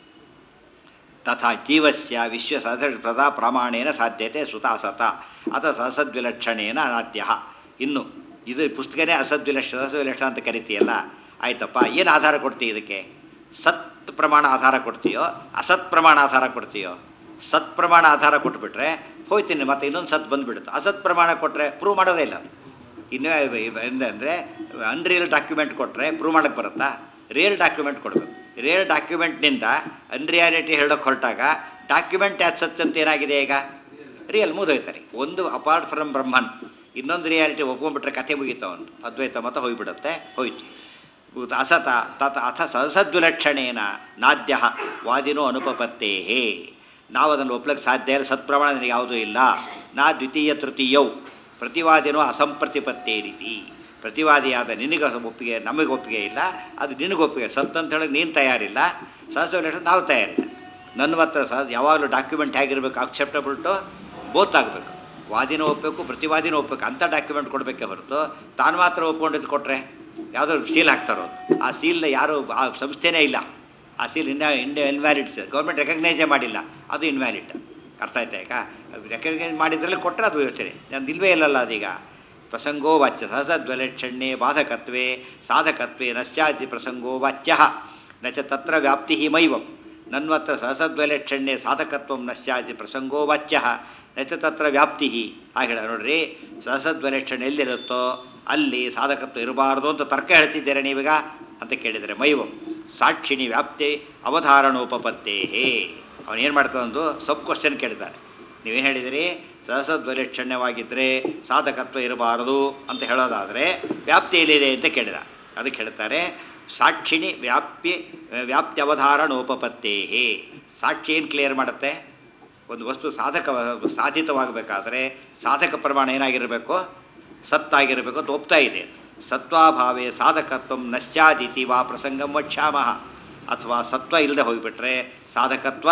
ತಥಾ ಜೀವಸ್ಯ ವಿಶ್ವ ಸದೃಢ ಪ್ರಮಾಣೇನ ಸಾಧ್ಯತೆ ಸುತ ಅಸತ ಅಥ ಸಸದ್ವಿಲಕ್ಷಣೇನ ಅನಾದ್ಯ ಇನ್ನು ಇದು ಪುಸ್ತಕನೇ ಅಸದ್ವಿಲಕ್ಷ ಸಸದ್ವಿಲಕ್ಷಣ ಅಂತ ಕರಿತೀಯಲ್ಲ ಆಯ್ತಪ್ಪ ಏನು ಆಧಾರ ಕೊಡ್ತೀಯ ಇದಕ್ಕೆ ಸತ್ ಪ್ರಮಾಣ ಆಧಾರ ಕೊಡ್ತೀಯೋ ಅಸತ್ ಪ್ರಮಾಣ ಆಧಾರ ಕೊಡ್ತೀಯೋ ಸತ್ ಪ್ರಮಾಣ ಆಧಾರ ಕೊಟ್ಬಿಟ್ರೆ ಹೋಯ್ತೀನಿ ಮತ್ತೆ ಇನ್ನೊಂದು ಸತ್ ಬಂದ್ಬಿಡುತ್ತೆ ಅಸತ್ ಪ್ರಮಾಣ ಕೊಟ್ಟರೆ ಪ್ರೂವ್ ಮಾಡೋದೇ ಇಲ್ಲ ಅದು. ಇನ್ನೂ ಅಂದರೆ ಅನ್ರಿಯಲ್ ಡಾಕ್ಯುಮೆಂಟ್ ಕೊಟ್ಟರೆ ಪ್ರೂವ್ ಮಾಡೋಕ್ಕೆ ಬರುತ್ತಾ ರಿಯಲ್ ಡಾಕ್ಯುಮೆಂಟ್ ಕೊಡಬೇಕು ರಿಯಲ್ ಡಾಕ್ಯುಮೆಂಟ್ನಿಂದ ಅನ್ರಿಯಾಲಿಟಿ ಹೇಳೋಕೆ ಹೊರಟಾಗ ಡಾಕ್ಯುಮೆಂಟ್ ಯಾಕೆ ಸತ್ಯ ಅಂತ ಏನಾಗಿದೆ ಈಗ ರಿಯಲ್ ಮುಗಿದೋಯ್ತಾರೆ ಒಂದು ಅಪಾರ್ಟ್ ಫ್ರಮ್ ಬ್ರಹ್ಮನ್ ಇನ್ನೊಂದು ರಿಯಾಲಿಟಿ ಒಪ್ಕೊಂಡ್ಬಿಟ್ರೆ ಕಥೆ ಮುಗೀತು ಅವನು ಅದ್ವೈತ ಮತ ಹೋಗ್ಬಿಡುತ್ತೆ ಹೋಯ್ತು ಉತ್ ಅಸತ ತತ ಅಥ ಸಸದ್ವಿಲಕ್ಷಣೇನ ನಾದ್ಯ ವಾದಿನೋ ಅನುಪಪತ್ತೇಹೇ ನಾವು ಅದನ್ನು ಒಪ್ಲಕ್ಕೆ ಸಾಧ್ಯ ಇಲ್ಲ ಸತ್ಪ್ರಮಾಣ ನನಗೆ ಯಾವುದೂ ಇಲ್ಲ ನಾ ದ್ವಿತೀಯ ತೃತೀಯೌ ಪ್ರತಿವಾದಿನೋ ಅಸಂಪ್ರತಿಪತ್ತೇ ರೀತಿ ಪ್ರತಿವಾದಿಯಾದ ನಿನಗೆ ಒಪ್ಪಿಗೆ ನಮಗೆ ಒಪ್ಪಿಗೆ ಇಲ್ಲ ಅದು ನಿನಗೆ ಒಪ್ಪಿಗೆ ಸತ್ ಅಂತ ಹೇಳೋಕೆ ನೀನು ತಯಾರಿಲ್ಲ ಸಹಸ್ರ ನಾವು ತಯಾರಿಲ್ಲ ನನ್ನ ಹತ್ರ ಸಹ ಯಾವಾಗಲೂ ಡಾಕ್ಯುಮೆಂಟ್ ಹೇಗಿರ್ಬೇಕು ಅಕ್ಸೆಪ್ಟಬಲ್ ಟು ಬೋತ್ ಆಗಬೇಕು ವಾದಿನೂ ಒಪ್ಪಬೇಕು ಪ್ರತಿವಾದಿನೂ ಒಪ್ಪಬೇಕು ಅಂಥ ಡಾಕ್ಯುಮೆಂಟ್ ಕೊಡಬೇಕೆ ಹೊರತು ತಾನು ಮಾತ್ರ ಒಪ್ಕೊಂಡಿದ್ದು ಕೊಟ್ಟರೆ ಯಾವುದೋ ಸೀಲ್ ಹಾಕ್ತಾರೋ ಆ ಸೀಲ್ನ ಯಾರು ಆ ಸಂಸ್ಥೆನೇ ಇಲ್ಲ ಆ ಸೀಲ್ ಇನ್ನ ಇಂಡ ಇನ್ವ್ಯಾಲಿಡ್ ಸೀಲ್ ಗೌರ್ಮೆಂಟ್ ರೆಕಗ್ನೈಸೇ ಮಾಡಿಲ್ಲ ಅದು ಇನ್ವ್ಯಾಲಿಡ್ ಅರ್ಥ ಆಯ್ತಾ ಈಗ ರೆಕಗ್ನೈಸ್ ಮಾಡಿದ್ರಲ್ಲಿ ಕೊಟ್ಟರೆ ಅದು ಯೋಚನೆ ನಂದು ಇಲ್ವೇ ಇಲ್ಲಲ್ಲ ಅದೀಗ ಪ್ರಸಂಗೋ ವಾಚ್ಯ ಸಹಸದ್ವಲಕ್ಷಣ್ಯೆ ಬಾಧಕತ್ವೇ ಸಾಧಕತ್ವೇ ನಶ್ಚಾತಿ ಪ್ರಸಂಗೋ ವಾಚ್ಯ ನ ಚ ತತ್ರ ವ್ಯಾಪ್ತಿ ಮೈವಂ ನನ್ವತ್ರ ಸಹಸದ್ವಲಕ್ಷಣ್ಯೆ ಸಾಧಕತ್ವ ನಶ್ಚಾತಿ ಪ್ರಸಂಗೋ ವಾಚ್ಯ ನ ಚ ತತ್ರ ವ್ಯಾಪ್ತಿ ಹಾಗೆ ಹೇಳ ನೋಡ್ರಿ ಸಹಸದ್ವಲಕ್ಷಣ್ಯ ಎಲ್ಲಿರುತ್ತೋ ಅಲ್ಲಿ ಸಾಧಕತ್ವ ಇರಬಾರ್ದು ಅಂತ ತರ್ಕ ಹೇಳ್ತಿದ್ದೀರಾ ನೀವೀಗ ಅಂತ ಕೇಳಿದರೆ ಮೈವಂ ಸಾಕ್ಷಿಣಿ ವ್ಯಾಪ್ತಿ ಅವಧಾರಣೋಪಪತ್ತೇ ಅವನು ಏನು ಮಾಡ್ತಾನಂದು ಸಬ್ ಕ್ವಶನ್ ಕೇಳ್ತಾನೆ ನೀವೇನು ಹೇಳಿದಿರಿ ಸಹಸದ್ವಲಕ್ಷಣ್ಯವಾಗಿದ್ದರೆ ಸಾಧಕತ್ವ ಇರಬಾರದು ಅಂತ ಹೇಳೋದಾದರೆ ವ್ಯಾಪ್ತಿ ಎಲ್ಲಿದೆ ಅಂತ ಕೇಳಿದ ಅದಕ್ಕೆ ಹೇಳ್ತಾರೆ ಸಾಕ್ಷಿಣಿ ವ್ಯಾಪ್ತಿ ವ್ಯಾಪ್ತಿ ಅವಧಾರಣೋಪಪತ್ತೇ ಸಾಕ್ಷಿ ಏನು ಕ್ಲಿಯರ್ ಮಾಡುತ್ತೆ ಒಂದು ವಸ್ತು ಸಾಧಕ ಸಾಧಿತವಾಗಬೇಕಾದ್ರೆ ಸಾಧಕ ಪ್ರಮಾಣ ಏನಾಗಿರಬೇಕು ಸತ್ತಾಗಿರಬೇಕು ಅಂತ ಒಪ್ತಾ ಇದೆ ಸತ್ವಾಭಾವೇ ಸಾಧಕತ್ವ ನಶ್ಚಾದಿತಿ ವಾ ಪ್ರಸಂಗಂ ವಕ್ಷ್ಯಾಮಃ ಅಥವಾ ಸತ್ವ ಇಲ್ಲದೆ ಹೋಗಿಬಿಟ್ರೆ ಸಾಧಕತ್ವ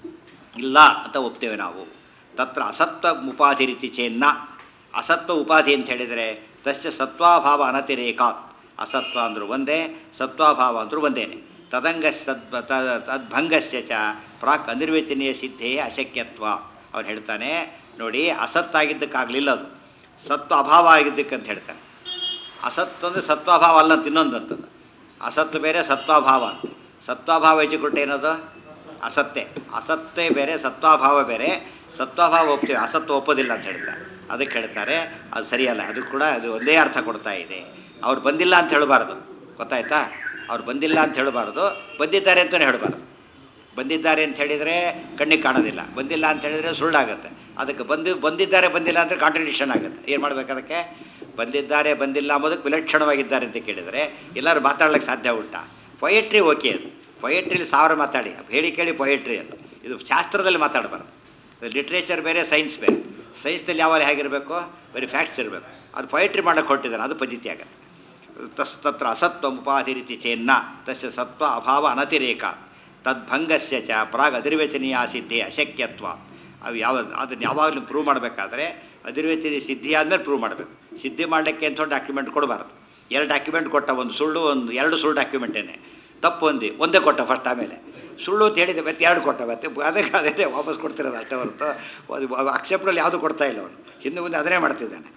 ಇಲ್ಲ ಅಂತ ಒಪ್ತೇವೆ ನಾವು ತತ್ರ ಅಸತ್ವ ಉಪಾಧಿ ರೀತಿ ಚೇನ್ನ ಅಸತ್ವ ಉಪಾಧಿ ಅಂತ ಹೇಳಿದರೆ ತಸ್ಯ ಸತ್ವಾಭಾವ ಅನತಿರೇಕಾತ್ ಅಸತ್ವ ಅಂದರೂ ಒಂದೇ ಸತ್ವಾಭಾವ ಅಂದರೂ ಒಂದೇನೆ ತದಂಗ ತದ್ ತದ್ಭಂಗಸ್ಯ ಚ ಪ್ರಾಕ್ ಅನಿರ್ವಚನೀಯ ಸಿದ್ಧೇ ಅಶಕ್ಯತ್ವ ಅವನು ಹೇಳ್ತಾನೆ ನೋಡಿ ಅಸತ್ತಾಗಿದ್ದಕ್ಕಾಗಲಿಲ್ಲ ಅದು ಸತ್ವ ಅಭಾವ ಆಗಿದ್ದಕ್ಕಂತ ಹೇಳ್ತಾನೆ ಅಸತ್ ಅಂದರೆ ಸತ್ವಾಭಾವ ಅಲ್ಲ ಅಂತ ಇನ್ನೊಂದಂಥದ್ದು ಅಸತ್ತು ಬೇರೆ ಸತ್ವಾಭಾವ ಅಂತ ಸತ್ವಾಭಾವ ಹೆಚ್ಚುಕೊಟ್ಟು ಏನದು ಅಸತ್ತೆ ಅಸತ್ತೇ ಬೇರೆ ಸತ್ವಾಭಾವ ಬೇರೆ ಸತ್ವಾಭಾವ ಒಪ್ತೀವಿ ಅಸತ್ವ ಒಪ್ಪೋದಿಲ್ಲ ಅಂತ ಹೇಳ್ತಾರೆ ಅದಕ್ಕೆ ಹೇಳ್ತಾರೆ ಅದು ಸರಿಯಲ್ಲ ಅದು ಕೂಡ ಅದು ಒಂದೇ ಅರ್ಥ ಕೊಡ್ತಾ ಇದೆ ಅವ್ರು ಬಂದಿಲ್ಲ ಅಂತ ಹೇಳಬಾರ್ದು ಗೊತ್ತಾಯ್ತಾ ಅವ್ರು ಬಂದಿಲ್ಲ ಅಂತ ಹೇಳಬಾರ್ದು ಬಂದಿದ್ದಾರೆ ಅಂತಲೇ ಹೇಳಬಾರ್ದು ಬಂದಿದ್ದಾರೆ ಅಂತ ಹೇಳಿದರೆ ಕಣ್ಣಿಗೆ ಕಾಣೋದಿಲ್ಲ ಬಂದಿಲ್ಲ ಅಂತ ಹೇಳಿದರೆ ಸುಳ್ಳಾಗುತ್ತೆ ಅದಕ್ಕೆ ಬಂದು ಬಂದಿದ್ದಾರೆ ಬಂದಿಲ್ಲ ಅಂದರೆ ಕಾಂಟ್ರಡಿಕ್ಷನ್ ಆಗುತ್ತೆ ಏನು ಮಾಡ್ಬೇಕು ಅದಕ್ಕೆ ಬಂದಿದ್ದಾರೆ ಬಂದಿಲ್ಲ ಅಂಬೋದಕ್ಕೆ ವಿಲಕ್ಷಣವಾಗಿದ್ದಾರೆ ಅಂತ ಕೇಳಿದರೆ ಎಲ್ಲರೂ ಮಾತಾಡ್ಲಿಕ್ಕೆ ಸಾಧ್ಯ ಉಂಟಾ ಪೊಯೆಟ್ರಿ ಓಕೆ ಅದು ಪೊಯೆಟ್ರಿಲಿ ಸಾವಿರ ಮಾತಾಡಿ ಹೇಳಿ ಕೇಳಿ ಪೊಯೆಟ್ರಿ ಅದು ಇದು ಶಾಸ್ತ್ರದಲ್ಲಿ ಮಾತಾಡಬಾರ್ದು ಲಿಟ್ರೇಚರ್ ಬೇರೆ ಸೈನ್ಸ್ ಬೇರೆ ಸೈನ್ಸ್ನಲ್ಲಿ ಯಾವಾಗ ಹೇಗಿರಬೇಕು ಬರೀ ಫ್ಯಾಕ್ಟ್ಸ್ ಇರಬೇಕು ಅದು ಪೊಯೆಟ್ರಿ ಮಾಡೋಕ್ಕೆ ಹೊರಟಿದ್ದಾರೆ ಅದು ಪದ್ಧತಿ ಆಗುತ್ತೆ ತಸ್ ತತ್ರ ಅಸತ್ವ ಉಪಾಧಿ ರೀತಿ ಚೇನ್ನ ತಸ್ಯ ಸತ್ವ ಅಭಾವ ಅನತಿರೇಕ ತದ್ಭಂಗಸ್ಯ ಚ ಪ್ರಾಗ್ ಅಧಿರ್ವೇಚನೀಯ ಸಿದ್ಧಿ ಅಶಕ್ಯತ್ವ ಅವು ಯಾವ ಅದನ್ನು ಯಾವಾಗಲೂ ಪ್ರೂವ್ ಮಾಡಬೇಕಾದ್ರೆ ಅಧಿರ್ವೇಚನೀಯ ಸಿದ್ಧಿ ಆದಮೇಲೆ ಪ್ರೂವ್ ಮಾಡಬೇಕು ಸಿದ್ಧಿ ಮಾಡಲಿಕ್ಕೆ ಅಂತ ಡಾಕ್ಯುಮೆಂಟ್ ಕೊಡಬಾರ್ದು ಎರಡು ಡಾಕ್ಯುಮೆಂಟ್ ಕೊಟ್ಟ ಒಂದು ಸುಳ್ಳು ಒಂದು ಎರಡು ಸುಳ್ಳು ಡಾಕ್ಯುಮೆಂಟೇನೆ ತಪ್ಪು ಒಂದೇ ಒಂದೇ ಕೊಟ್ಟ ಫಸ್ಟ್ ಆಮೇಲೆ ಸುಳ್ಳು ಅಂತ ಹೇಳಿದೆ ಮತ್ತೆ ಎರಡು ಕೊಟ್ಟ ಮತ್ತೆ ಅದಕ್ಕೆ ಅದೇ ವಾಪಸ್ ಕೊಡ್ತಿರೋದು ಅಷ್ಟೇ ಹೊರತು ಅದು ಅಕ್ಷೆಪ್ಟಲ್ಲಿ ಯಾವುದು ಕೊಡ್ತಾ ಇಲ್ಲ ಅವನು ಹಿಂದೆ ಮುಂದೆ ಅದನ್ನೇ ಮಾಡ್ತಿದ್ದಾನೆ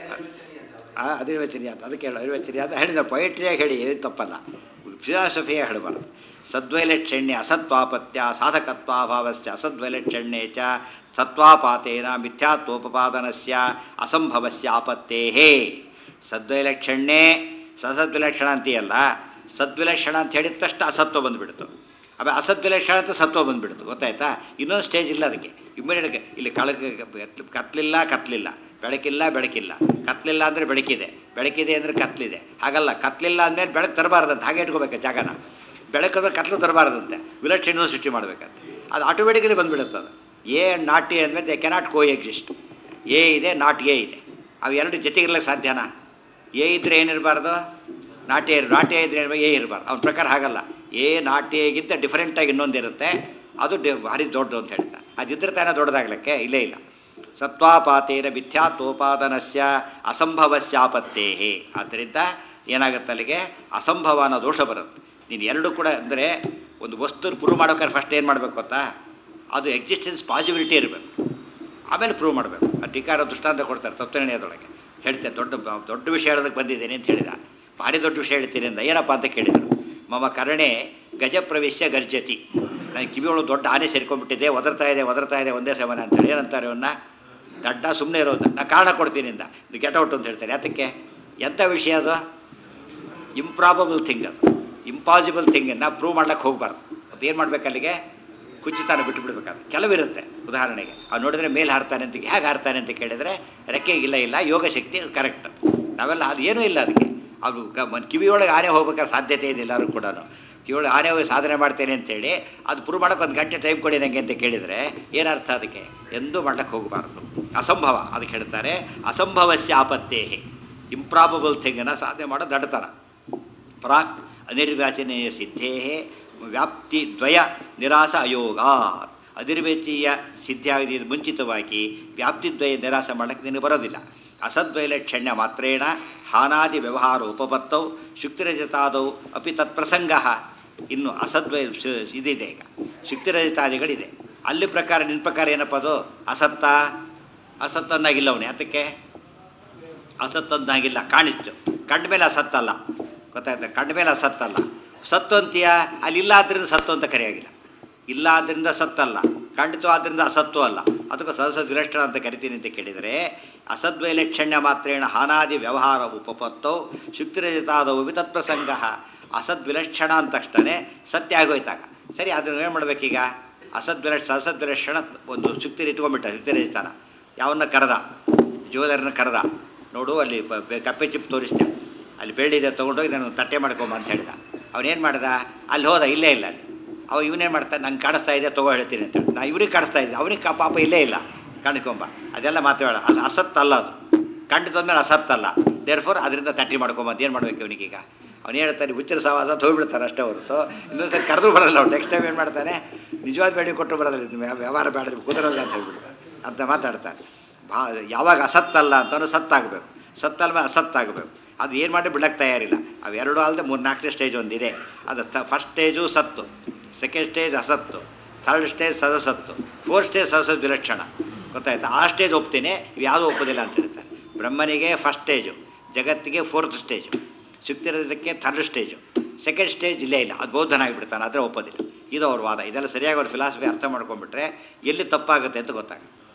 ಆ ಅಧಿರ್ವಚನೀಯ ಅಂತ ಅದಕ್ಕೆ ಹೇಳು ಅಧಿರ್ವಚನೀಯ ಅಂತ ಹೇಳಿದ ಪೊಯಿಟ್ರಿಯಾಗಿ ಹೇಳಿ ಏನು ತಪ್ಪಲ್ಲ ಫಿಲಾಸಫಿಯೇ ಹೇಳಬಾರ್ದು ಸದ್ವೈಲಕ್ಷಣ್ಯ ಅಸತ್ವಾಪತ್ಯ ಸಾಧಕತ್ವಾಭಾವಸ್ಯ ಅಸದ್ವೈಲಕ್ಷಣ್ಯೇ ಚ ಸತ್ವಾಪಾತೇನ ಮಿಥ್ಯಾತ್ವೋಪಪಾದನಸ್ಯ ಅಸಂಭವಸ್ಯ ಆಪತ್ತೇಹೇ ಸದ್ವೈಲಕ್ಷಣ್ಯೇ ಸಸದ್ವಿಲಕ್ಷಣ ಅಂತೀಯಲ್ಲ ಸದ್ವಿಲಕ್ಷಣ ಅಂತ ಹೇಳಿದ ತಕ್ಷಣ ಅಸತ್ವ ಬಂದುಬಿಡ್ತು ಆಮೇಲೆ ಅಸದ್ವಿಲಕ್ಷಣ ಅಂತ ಸತ್ವ ಬಂದುಬಿಡ್ತು ಗೊತ್ತಾಯ್ತಾ ಇನ್ನೊಂದು ಸ್ಟೇಜ್ ಇಲ್ಲ ಅದಕ್ಕೆ ಇಮ್ಮಿಡಿಯೇಟ್ ಇಲ್ಲಿ ಕಳಕ ಕತ್ಲಿಲ್ಲ ಕತ್ಲಿಲ್ಲ ಬೆಳಕಿಲ್ಲ ಬೆಳಕಿಲ್ಲ ಕತ್ಲಿಲ್ಲ ಅಂದರೆ ಬೆಳಕಿದೆ ಬೆಳಕಿದೆ ಅಂದರೆ ಕತ್ಲಿದೆ ಹಾಗಲ್ಲ ಕತ್ಲಿಲ್ಲ ಅಂದಮೇಲೆ ಬೆಳಕು ತರಬಾರ್ದಂತೆ ಹಾಗೆ ಇಟ್ಕೋಬೇಕು ಜಾಗನ ಬೆಳಕಂದ್ರೆ ಕತ್ಲು ತರಬಾರ್ದಂತೆ ವಿಲಕ್ಷಣ ಸೃಷ್ಟಿ ಮಾಡಬೇಕಂತ ಅದು ಆಟೋಮೆಟಿಕಲಿ ಬಂದುಬಿಡುತ್ತೆ ಅದು ಎ ನಾಟ್ ಎ ಅಂದಮೇಲೆ they cannot coexist A ಇದೆ ನಾಟ್ ಎ ಇದೆ ಅವು ಎರಡು ಜೊತೆಗಿರ್ಲಿಕ್ಕೆ ಸಾಧ್ಯನಾ ಎ ಇದ್ರೆ ಏನಿರಬಾರ್ದು ನಾಟ್ಯ ಇರ್ ನಾಟ್ಯ ಇದ್ರೆ ಏನಿರ್ಬೇಕು ಎ ಇರಬಾರ್ದು ಅವನ ಪ್ರಕಾರ ಹಾಗಲ್ಲ ಎ ನಾಟ್ಯಗಿಂತ ಡಿಫರೆಂಟಾಗಿ ಇನ್ನೊಂದಿರುತ್ತೆ ಅದು ಡಿ ಭಾರಿ ದೊಡ್ಡದು ಅಂತ ಹೇಳ್ತಾ ಅದಿದ್ರೆ ತಾನೇ ದೊಡ್ಡದಾಗಲಿಕ್ಕೆ ಇಲ್ಲೇ ಇಲ್ಲ ಸತ್ವಾಪಾತೇನ ಮಿಥ್ಯಾತ್ವೋಪಾದನಸ್ಯ ಅಸಂಭವಸ್ಯಾಪತ್ತೇಹೇ ಆದ್ದರಿಂದ ಏನಾಗುತ್ತೆ ಅಲ್ಲಿಗೆ ಅಸಂಭವ ಅನ್ನೋ ದೋಷ ಬರುತ್ತೆ ನೀನು ಎರಡು ಕೂಡ ಅಂದರೆ ಒಂದು ವಸ್ತು ಪ್ರೂವ್ ಮಾಡೋಕೆ ಫಸ್ಟ್ ಏನು ಮಾಡಬೇಕು ಗೊತ್ತಾ ಅದು ಎಕ್ಸಿಸ್ಟೆನ್ಸ್ ಪಾಸಿಬಿಲಿಟಿ ಇರಬೇಕು ಆಮೇಲೆ ಪ್ರೂವ್ ಮಾಡಬೇಕು ಆ ಟೀಕಾರ ದೃಷ್ಟಾಂತ ಕೊಡ್ತಾರೆ ತತ್ವನಿರ್ಣಯದೊಳಗೆ ಹೇಳ್ತೇನೆ ದೊಡ್ಡ ದೊಡ್ಡ ವಿಷಯ ಹೇಳೋದಕ್ಕೆ ಬಂದಿದ್ದೇನೆ ಅಂತ ಹೇಳಿದ ಭಾರಿ ದೊಡ್ಡ ವಿಷಯ ಹೇಳ್ತೀನಿ ಅಂದ ಏನಪ್ಪ ಅಂತ ಕೇಳಿದರು ಮಮ ಕರ್ಣೆ ಗಜಪ್ರವೇಶ್ಯ ಗರ್ಜತಿ ನನ್ನ ಕಿವಿಯೊಳು ದೊಡ್ಡ ಆನೆ ಸೇರ್ಕೊಂಡ್ಬಿಟ್ಟಿದೆ ಒದರ್ತಾ ಇದೆ ಒದರ್ತಾ ಇದೆ ಒಂದೇ ಸಮನ ಅಂತೇಳಿ ಏನಂತಾರೆ ಅವನ್ನ ದಡ್ಡ ಸುಮ್ಮನೆ ಇರೋದು ನಾ ಕಾರಣ ಕೊಡ್ತೀನಿ ಇಂದ ಇದು ಗೆಟ್ ಔಟ್ ಅಂತ ಹೇಳ್ತಾರೆ ಯಾತಕ್ಕೆ ಎಂಥ ವಿಷಯ ಅದು ಇಂಪ್ರಾಬಬಲ್ ಥಿಂಗ್ ಅದು ಇಂಪಾಸಿಬಲ್ ಥಿಂಗನ್ನು ಪ್ರೂವ್ ಮಾಡ್ಲಿಕ್ಕೆ ಹೋಗ್ಬಾರ್ದು ಅದು ಏನು ಮಾಡ್ಬೇಕು ಅಲ್ಲಿಗೆ ಕುಚಿತಾನ ಬಿಟ್ಟು ಬಿಡ್ಬೇಕಾದ್ರೆ ಕೆಲವಿರುತ್ತೆ ಉದಾಹರಣೆಗೆ ಅವ್ನು ನೋಡಿದ್ರೆ ಮೇಲೆ ಹಾರ್ತಾನೆ ಅಂತ ಹೇಗೆ ಹಾರ್ತಾನೆ ಅಂತ ಕೇಳಿದರೆ ರೆಕ್ಕೆಗೆ ಇಲ್ಲ ಇಲ್ಲ ಯೋಗ ಶಕ್ತಿ ಕರೆಕ್ಟ್ ನಾವೆಲ್ಲ ಅದು ಏನೂ ಇಲ್ಲ ಅದಕ್ಕೆ ಅದು ಕ ಕಿವಿಯೊಳಗೆ ಆನೆ ಹೋಗ್ಬೇಕಾದ್ರೆ ಸಾಧ್ಯತೆ ಏನಿಲ್ಲ ಎಲ್ಲರೂ ಕೂಡ ಕಿವಿಯೊಳಗೆ ಆನೆ ಹೋಗಿ ಸಾಧನೆ ಮಾಡ್ತೇನೆ ಅಂತೇಳಿ ಅದು ಪ್ರೂವ್ ಮಾಡೋಕೆ ಒಂದು ಗಂಟೆ ಟೈಮ್ ಕೊಡಿ ನನಗೆ ಅಂತ ಕೇಳಿದರೆ ಏನರ್ಥ ಅದಕ್ಕೆ ಎಂದೂ ಮಾಡ್ಲಿಕ್ಕೆ ಹೋಗಬಾರ್ದು ಅಸಂಭವ ಅದಕ್ಕೆ ಹೇಳ್ತಾರೆ ಅಸಂಭವಸ್ಯ ಆಪತ್ತೇ ಇಂಪ್ರಾಬಬಲ್ ಥಿಂಗನ್ನು ಸಾಧನೆ ಮಾಡೋ ದಡ್ಡತನ ಪ್ರಾಕ್ ಅನಿರ್ವಾಚನೆಯ ಸಿದ್ಧೇ ವ್ಯಾಪ್ತಿ ದ್ವಯ ನಿರಾಸ ಅಯೋಗ ಅನಿರ್ವೇಚೀಯ ಸಿದ್ಧಿಯಾಗಿ ಮುಂಚಿತವಾಗಿ ವ್ಯಾಪ್ತಿದ್ವಯ ನಿರಾಸ ಮಾಡಕ್ಕೆ ನಿನಗೆ ಬರೋದಿಲ್ಲ ಅಸದ್ವೈಲಕ್ಷಣ್ಯ ಮಾತ್ರೇಣ ಹಾನಾದಿ ವ್ಯವಹಾರ ಉಪಪತ್ತೌ ಶುಕ್ತಿರಜತಾದೌ ಅಪಿ ತತ್ಪ್ರಸಂಗ ಇನ್ನು ಅಸದ್ವೈ ಶು- ಇದಿದೆ ಈಗ ಶುಕ್ತಿರಜತಾದಿಗಳಿದೆ ಅಲ್ಲಿ ಪ್ರಕಾರ ನಿನ್ನ ಪ್ರಕಾರ ಏನಪ್ಪ ಅದು ಅಸತ್ತ ಅಸತ್ತನ್ನಾಗಿಲ್ಲ ಅವನು ಯಾತಕ್ಕೆ ಅಸತ್ತನ್ನಾಗಿಲ್ಲ ಕಾಣಿಸ್ತು ಕಂಡ ಮೇಲೆ ಅಸತ್ತಲ್ಲ ಗೊತ್ತಾಯ್ತಾ ಕಂಡ ಮೇಲೆ ಅಸತ್ತಲ್ಲ ಸತ್ತು ಅಂತೀಯ ಅಲ್ಲಿ ಇಲ್ಲ ಆದ್ರಿಂದ ಸತ್ತು ಅಂತ ಕರೆಯಾಗಿಲ್ಲ ಇಲ್ಲ ಆದ್ರಿಂದ ಸತ್ತಲ್ಲ ಖಂಡಿತ ಆದ್ರಿಂದ ಅಸತ್ತು ಅಲ್ಲ ಅದಕ್ಕೆ ಸದಸದ್ ವಿಲಕ್ಷಣ ಅಂತ ಕರಿತೀನಿ ಅಂತ ಕೇಳಿದರೆ ಅಸದ್ವೈಲಕ್ಷಣ್ಯ ಮಾತ್ರೇಣ ಹಾನಾದಿ ವ್ಯವಹಾರ ಉಪಪತ್ತೌ ಶುಕ್ತಿರಜಿತಾದವು ತತ್ಪ್ರಸಂಗ ಅಸದ್ವಿಲಕ್ಷಣ ಅಂತ ತಕ್ಷಣ ಸತ್ಯ ಆಗೋಯ್ತಾಗ ಸರಿ ಅದನ್ನು ಏನು ಮಾಡ್ಬೇಕೀಗ ಅಸದ್ವಿಲಕ್ಷ ಅಸದ್ವಿಲಕ್ಷಣ ಒಂದು ಶುಕ್ತಿ ಇಟ್ಕೊಂಡ್ಬಿಟ್ಟ ಶುಕ್ತಿರಜಿತಾನ ಯಾವನ್ನ ಕರೆದ ಜೋದರನ್ನ ಕರೆದ ನೋಡು ಅಲ್ಲಿ ಬ- ಬೆ- ಕಪ್ಪೆ ಚಿಪ್ ತೋರಿಸ್ದೆ ಅಲ್ಲಿ ಬೆಳ್ಳಿದೆ ತೊಗೊಂಡೋಗಿ ನಾನು ತಟ್ಟೆ ಮಾಡ್ಕೊಂಬ ಅಂತ ಹೇಳ್ದ ಅವನೇನು ಮಾಡ್ದ ಅಲ್ಲಿ ಹೋದ ಇಲ್ಲೇ ಇಲ್ಲ ಅಲ್ಲಿ ಅವ ಇವನೇನು ಮಾಡ್ತಾನೆ ನಂಗೆ ಕಾಣಿಸ್ತಾ ಇದೆ ತಗೋ ಹೇಳ್ತೀನಿ ಅಂತ ಹೇಳಿ ನಾ ಇವ್ರಿಗೆ ಕಾಣಿಸ್ತಾ ಇದ್ದೆ ಅವನಿಗೆ ಕಾ- ಪಾಪ ಇಲ್ಲೇ ಇಲ್ಲ ಕಾಣಿಕೊಂಬ ಅದೆಲ್ಲ ಮಾತಾಡ ಅದು ಅಸತ್ತಲ್ಲ ಅದು ಕಂಡಿದ್ದೊಂದ್ಮೇಲೆ ಅಸತ್ತಲ್ಲ ದೇರ್ ಫೋರ್ ಅದರಿಂದ ತಟ್ಟಿ ಮಾಡ್ಕೊಂಬ ಅಂತ ಏನು ಮಾಡ್ಬೇಕು ಇವನಿಗೀಗ ಅವ್ನು ಹೇಳ್ತಾನೆ ಹುಚ್ಚರ ಸವಾಸ ಹೋಗ್ಬಿಡ್ತಾರೆ ಅಷ್ಟೇ ಹೊರತು ಇನ್ನೊಂದು ಸರಿ ಕರೆದು ಬರಲ್ಲ ಅವ್ನು ನೆಕ್ಸ್ಟ್ ಟೈಮ್ ಏನು ಮಾಡ್ತಾನೆ ನಿಜವಾದ ಬೇಡಿ ಕೊಟ್ಟು ಬರೋದಿಲ್ಲ ಇದು ವ್ಯ- ವ್ಯವಹಾರ ಬೇಡ ಕುದುರಲ್ಲ ಅಂತ ಹೇಳ್ಬಿಡ್ತಾನೆ ಅಂತ ಮಾತಾಡ್ತಾನೆ ಭಾ ಯಾವಾಗ ಅಸತ್ತಲ್ಲ ಅಂತಂದ್ರೆ ಸತ್ತಾಗಬೇಕು ಸತ್ತಲ್ಲ ಮೇಲೆ ಅಸತ್ತಾಗಬೇಕು ಅದು ಏನು ಮಾಡಿ ಬಿಡಕ್ಕೆ ತಯಾರಿಲ್ಲ ಅವೆರಡು ಅಲ್ಲದೆ ಮೂರು ನಾಲ್ಕನೇ ಸ್ಟೇಜ್ ಒಂದಿದೆ ಅದು ಫಸ್ಟ್ ಸ್ಟೇಜು ಸತ್ತು ಸೆಕೆಂಡ್ ಸ್ಟೇಜ್ ಅಸತ್ತು ಥರ್ಡ್ ಸ್ಟೇಜ್ ಸದಸತ್ತು ಫೋರ್ತ್ ಸ್ಟೇಜ್ ಸದಸತ್ ವಿಲಕ್ಷಣ ಗೊತ್ತಾಯ್ತಾ ಆ ಸ್ಟೇಜ್ ಒಪ್ತೀನಿ ಇವು ಯಾವುದೂ ಒಪ್ಪೋದಿಲ್ಲ ಅಂತ ಹೇಳ್ತಾರೆ ಬ್ರಹ್ಮನಿಗೆ ಫಸ್ಟ್ ಸ್ಟೇಜು ಜಗತ್ತಿಗೆ ಫೋರ್ತ್ ಸ್ಟೇಜು ಶುಕ್ತಿರೋದಕ್ಕೆ ಥರ್ಡ್ ಸ್ಟೇಜು ಸೆಕೆಂಡ್ ಸ್ಟೇಜ್ ಇಲ್ಲೇ ಇಲ್ಲ ಅದು ಬೌದ್ಧನಾಗಿಬಿಡ್ತಾನೆ ಆದರೆ ಒಪ್ಪೋದಿಲ್ಲ ಇದು ಅವ್ರ ವಾದ ಇದೆಲ್ಲ ಸರಿಯಾಗಿ ಅವ್ರ ಫಿಲಾಸಫಿ ಅರ್ಥ ಮಾಡ್ಕೊಂಡ್ಬಿಟ್ರೆ ಎಲ್ಲಿ ತಪ್ಪಾಗುತ್ತೆ ಅಂತ ಗೊತ್ತಾಗುತ್ತೆ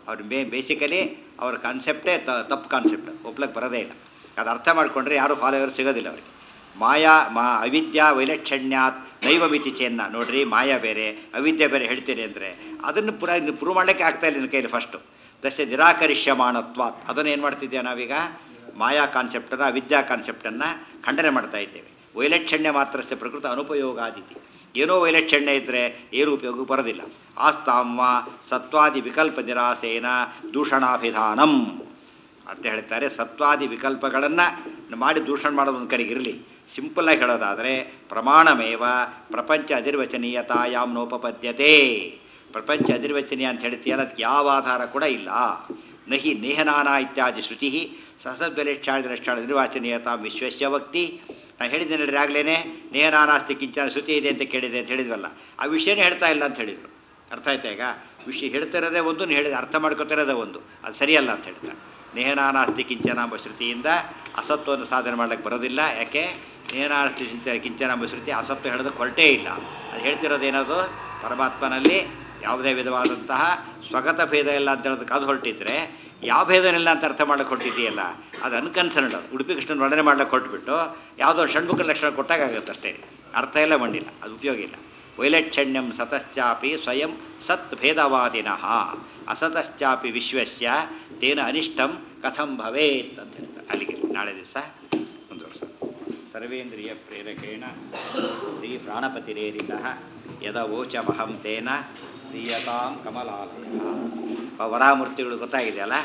ಅವ್ರು ಬೇ ಬೇಸಿಕಲಿ ಅವ್ರ ಕಾನ್ಸೆಪ್ಟೇ ತಪ್ಪು ಕಾನ್ಸೆಪ್ಟ್ ಒಪ್ಲಕ್ಕೆ ಬರೋದೇ ಇಲ್ಲ ಅದು ಅರ್ಥ ಮಾಡಿಕೊಂಡ್ರೆ ಯಾರು ಫಾಲೋವರ್ ಸಿಗೋದಿಲ್ಲ ಅವರಿಗೆ ಮಾಯಾ ಮಾ ಅವಿದ್ಯಾ ವೈಲಕ್ಷಣ್ಯಾತ್ ನೈವ ಮಿತಿ ಚೇನ್ನ ನೋಡ್ರಿ ಮಾಯಾ ಬೇರೆ ಅವಿದ್ಯೆ ಬೇರೆ ಹೇಳ್ತೀರಿ ಅಂದರೆ ಅದನ್ನು ಪುರ ಇನ್ನು ಪ್ರೂವ್ ಮಾಡಲಿಕ್ಕೆ ಆಗ್ತಾ ಇಲ್ಲ ನಿನ್ನ ಕೈಲಿ ಫಸ್ಟು ದಷ್ಟೇ ನಿರಾಕರಿಷ್ಯಮಾನತ್ವಾತ್ ಅದನ್ನು ಏನು ಮಾಡ್ತಿದ್ದೇವೆ ನಾವೀಗ ಮಾಯಾ ಕಾನ್ಸೆಪ್ಟನ್ನು ಅವಿದ್ಯಾ ಕಾನ್ಸೆಪ್ಟನ್ನು ಖಂಡನೆ ಮಾಡ್ತಾ ಇದ್ದೇವೆ ವೈಲಕ್ಷಣ್ಯ ಮಾತ್ರಸ್ಯ ಪ್ರಕೃತ ಅನುಪಯೋಗಾದಿತಿ ಏನೋ ವೈಲಕ್ಷಣ್ಯ ಇದ್ದರೆ ಏನು ಉಪಯೋಗ ಬರೋದಿಲ್ಲ ಆಸ್ತಾಮ್ಮ ಸತ್ವಾದಿ ವಿಕಲ್ಪ ನಿರಾಸೇನ ದೂಷಣಾಭಿಧಾನಂ ಅಂತ ಹೇಳ್ತಾರೆ ಸತ್ವಾದಿ ವಿಕಲ್ಪಗಳನ್ನು ಮಾಡಿ ದೂಷಣ ಮಾಡೋದು ಒಂದು ಕಡೆಗಿರಲಿ ಸಿಂಪಲ್ಲಾಗಿ ಹೇಳೋದಾದರೆ ಪ್ರಮಾಣಮೇವ ಪ್ರಪಂಚ ಅಧಿರ್ವಚನೀಯತಾಯಾಮ್ ನೋಪಪದ್ಯತೆ ಪ್ರಪಂಚ ಅಧಿರ್ವಚನೀಯ ಅಂತ ಹೇಳ್ತೀಯಲ್ಲ ಅದಕ್ಕೆ ಯಾವ ಆಧಾರ ಕೂಡ ಇಲ್ಲ ನಹಿ ನೇಹನಾನ ಇತ್ಯಾದಿ ಶ್ರುತಿ ಸಸದ್ವಲೆಕ್ಷಾಳ ನಿರ್ವಾಚನೀಯತಾಂ ವಿಶ್ವಸ್ಯ ವಕ್ತಿ ನಾನು ಹೇಳಿದ್ದೇನೆ ಹೇಳಿದ್ರೆ ಆಗ್ಲೇ ನೇಹನಾನಾಸ್ತಿ ಕಿಂಚನ ಶ್ರುತಿ ಇದೆ ಅಂತ ಕೇಳಿದೆ ಅಂತ ಹೇಳಿದ್ವಲ್ಲ ಆ ವಿಷಯನೇ ಹೇಳ್ತಾ ಇಲ್ಲ ಅಂತ ಹೇಳಿದರು ಅರ್ಥ ಆಯ್ತಾ ಈಗ ವಿಷಯ ಹೇಳ್ತಿರೋದೇ ಒಂದು ನೀನು ಹೇಳಿದ ಅರ್ಥ ಮಾಡ್ಕೊತಿರೋದೇ ಒಂದು ಅದು ಸರಿಯಲ್ಲ ಅಂತ ಹೇಳ್ತಾರೆ ನೇಹನಾನಾಸ್ತಿ ಕಿಂಚನ ಎಂಬ ಶ್ರುತಿಯಿಂದ ಅಸತ್ವವನ್ನು ಸಾಧನೆ ಮಾಡ್ಲಿಕ್ಕೆ ಬರೋದಿಲ್ಲ ಯಾಕೆ ನೇಹನಾಸ್ತಿ ಚಿಂತ ಕಿಂಚನ ಎಂಬ ಶ್ರುತಿ ಅಸತ್ವ ಹೇಳೋದಕ್ಕೆ ಹೊರಟೇ ಇಲ್ಲ ಅದು ಹೇಳ್ತಿರೋದೇನದು ಪರಮಾತ್ಮನಲ್ಲಿ ಯಾವುದೇ ವಿಧವಾದಂತಹ ಸ್ವಗತ ಭೇದ ಇಲ್ಲ ಅಂತ ಹೇಳೋದಕ್ಕೆ ಅದು ಹೊರಟಿದ್ರೆ ಯಾವ ಭೇದನಿಲ್ಲ ಅಂತ ಅರ್ಥ ಮಾಡಕ್ಕೆ ಹೊರಟಿದೆಯಲ್ಲ ಅದು ಅನ್ಕನ್ಸರ್ನ್ಡ್ ಉಡುಪಿ ಕೃಷ್ಣನ ವರ್ಣನೆ ಮಾಡ್ಲಿಕ್ಕೆ ಹೊರಟ್ಬಿಟ್ಟು ಯಾವುದೋ ಷಣ್ಮುಖ ಲಕ್ಷಣ ಕೊಟ್ಟಾಗುತ್ತೆ ಅಷ್ಟೇ ಅರ್ಥ ಎಲ್ಲ ಮಾಡಿಲ್ಲ ಅದು ಉಪಯೋಗ ಇಲ್ಲ ವೈಲಕ್ಷಣ್ಯಂ ಸತಶ್ಚಾಪಿ ಸ್ವಯಂ ಸತ್ ಭೇದವಾದಿನಃ ಅಸತಶ್ಚಾಪಿ ವಿಶ್ವಸ್ಯ ತೇನ ಅನಿಷ್ಟಂ ಕಥಂ ಭವೇತ್ ಅಂತ ಹೇಳ್ತಾರೆ ಅಲ್ಲಿಗೆ ನಾಳೆ ದಿವಸ ಮುಂದುವರ್ಸ ಸರ್ವೇಂದ್ರಿಯ ಪ್ರೇರಕೇಣ ಶ್ರೀ ಪ್ರಾಣಪತಿರೇರಿತ ಯದ ವೋಚಮಹಂ ತೇನ ದೀಯತಾಂ ಕಮಲಾಲಯ ವರಾಮೂರ್ತಿಗಳು ಗೊತ್ತಾಗಿದೆಯಲ್ಲ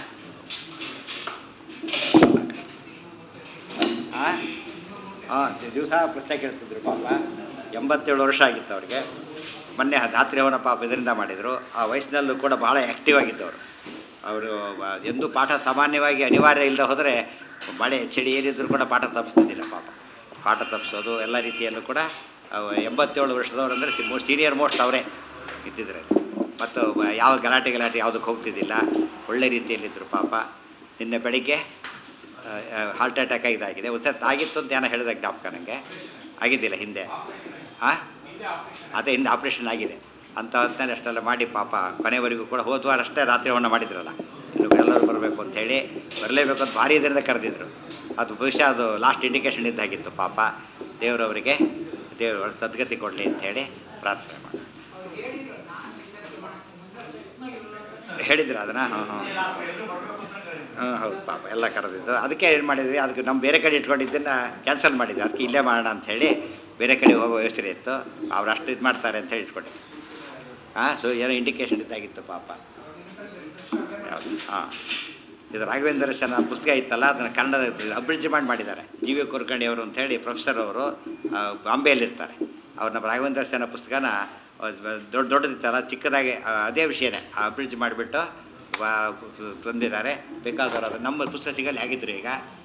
ಹಾಂ ದಿವಸ ಪುಸ್ತಕ ಕೇಳ್ತಿದ್ರು ಪಾಪ ಎಂಬತ್ತೇಳು ವರ್ಷ ಆಗಿತ್ತು ಅವ್ರಿಗೆ ಮೊನ್ನೆ ರಾತ್ರಿ ಅವನ ಪಾಪ ಇದರಿಂದ ಮಾಡಿದರು ಆ ವಯಸ್ಸಿನಲ್ಲೂ ಕೂಡ ಭಾಳ ಆ್ಯಕ್ಟಿವ್ ಆಗಿದ್ದವರು ಅವರು ಎಂದು ಪಾಠ ಸಾಮಾನ್ಯವಾಗಿ ಅನಿವಾರ್ಯ ಇಲ್ಲದೆ ಹೋದರೆ ಮಳೆ ಚಳಿ ಏನಿದ್ರು ಕೂಡ ಪಾಠ ತಪ್ಪಿಸ್ತಿದ್ದಿಲ್ಲ ಪಾಪ ಪಾಠ ತಪ್ಪಿಸೋದು ಎಲ್ಲ ರೀತಿಯಲ್ಲೂ ಕೂಡ ಅವು ಎಂಬತ್ತೇಳು ವರ್ಷದವ್ರು ಅಂದರೆ ಸೀನಿಯರ್ ಮೋಸ್ಟ್ ಅವರೇ ಇದ್ದಿದ್ರೆ ಮತ್ತು ಯಾವ ಗಲಾಟೆ ಗಲಾಟೆ ಯಾವುದಕ್ಕೆ ಹೋಗ್ತಿದ್ದಿಲ್ಲ ಒಳ್ಳೆ ರೀತಿಯಲ್ಲಿದ್ದರು ಪಾಪ ನಿನ್ನೆ ಬೆಳಿಗ್ಗೆ ಹಾರ್ಟ್ ಅಟ್ಯಾಕ್ ಇದಾಗಿದೆ ಒಂದು ಆಗಿತ್ತು ಅಂತ ಏನೋ ಹೇಳಿದ ಜ್ಞಾಪಕ ನನಗೆ ಆಗಿದ್ದಿಲ್ಲ ಹಿಂದೆ ಹಾಂ ಅದೇ ಹಿಂದೆ ಆಪ್ರೇಷನ್ ಆಗಿದೆ ಅಂತ ಹೊತ್ತಿನಲ್ಲಿ ಅಷ್ಟೆಲ್ಲ ಮಾಡಿ ಪಾಪ ಕೊನೆವರೆಗೂ ಕೂಡ ಹೋದ ವಾರ ಅಷ್ಟೇ ರಾತ್ರಿವನ್ನು ಮಾಡಿದ್ರಲ್ಲ ಇನ್ನು ಎಲ್ಲರೂ ಬರಬೇಕು ಅಂತ ಹೇಳಿ ಬರಲೇಬೇಕು ಅಂತ ಭಾರಿ ಇದರಿಂದ ಕರೆದಿದ್ರು ಅದು ಬಹುಶಃ ಅದು ಲಾಸ್ಟ್ ಇಂಡಿಕೇಶನ್ ಇದ್ದಾಗಿತ್ತು ಪಾಪ ದೇವರವರಿಗೆ ದೇವರು ಸದ್ಗತಿ ಕೊಡಲಿ ಅಂತ ಹೇಳಿ ಪ್ರಾರ್ಥನೆ ಮಾಡಿ ಹೇಳಿದ್ರು ಅದನ್ನ ಹಾಂ ಹಾಂ ಹಾಂ ಹೌದು ಪಾಪ ಎಲ್ಲ ಕರೆದಿದ್ದು ಅದಕ್ಕೆ ಏನು ಮಾಡಿದ್ವಿ ಅದಕ್ಕೆ ನಮ್ಮ ಬೇರೆ ಕಡೆ ಇಟ್ಕೊಂಡಿದ್ದನ್ನು ಕ್ಯಾನ್ಸಲ್ ಮಾಡಿದ್ವಿ ಅದಕ್ಕೆ ಇಲ್ಲೇ ಮಾಡೋಣ ಅಂತ ಹೇಳಿ ಬೇರೆ ಕಡೆ ಹೋಗೋ ಯೋಚನೆ ಇತ್ತು ಅವ್ರು ಅಷ್ಟು ಇದು ಮಾಡ್ತಾರೆ ಅಂತ ಹೇಳಿ ಇಟ್ಕೊಂಡಿದ್ವಿ ಹಾಂ ಸೊ ಏನೋ ಇಂಡಿಕೇಶನ್ ಇದ್ದಾಗಿತ್ತು ಪಾಪ ಯಾವುದು ಹಾಂ ಇದು ರಾಘವೇಂದ್ರ ಶನ ಪುಸ್ತಕ ಇತ್ತಲ್ಲ ಅದನ್ನು ಕನ್ನಡ ಅಬ್ರಿಡ್ಜ್ ಮಾಡಿ ಮಾಡಿದ್ದಾರೆ ಜಿ ವಿ ಕುರ್ಕಂಡಿ ಅವರು ಅಂತ ಹೇಳಿ ಪ್ರೊಫೆಸರ್ ಅವರು ಬಾಂಬೆಯಲ್ಲಿರ್ತಾರೆ ಅವ್ರನ್ನ ರಾಘವೇಂದ್ರ ಶನ ಪುಸ್ತಕನ ದೊಡ್ಡ ದೊಡ್ಡದಿತ್ತಲ್ಲ ಚಿಕ್ಕದಾಗಿ ಅದೇ ವಿಷಯನೇ ಅಬ್ರಿಡ್ಜ್ ಮಾಡಿಬಿಟ್ಟು ತಂದಿದ್ದಾರೆ ಬೇಕಾದವರು ಅದು ನಮ್ಮ ಪುಸ್ತಕ ಸಿಗಲ್ಲಿ ಆಗಿದ್ರು ಈಗ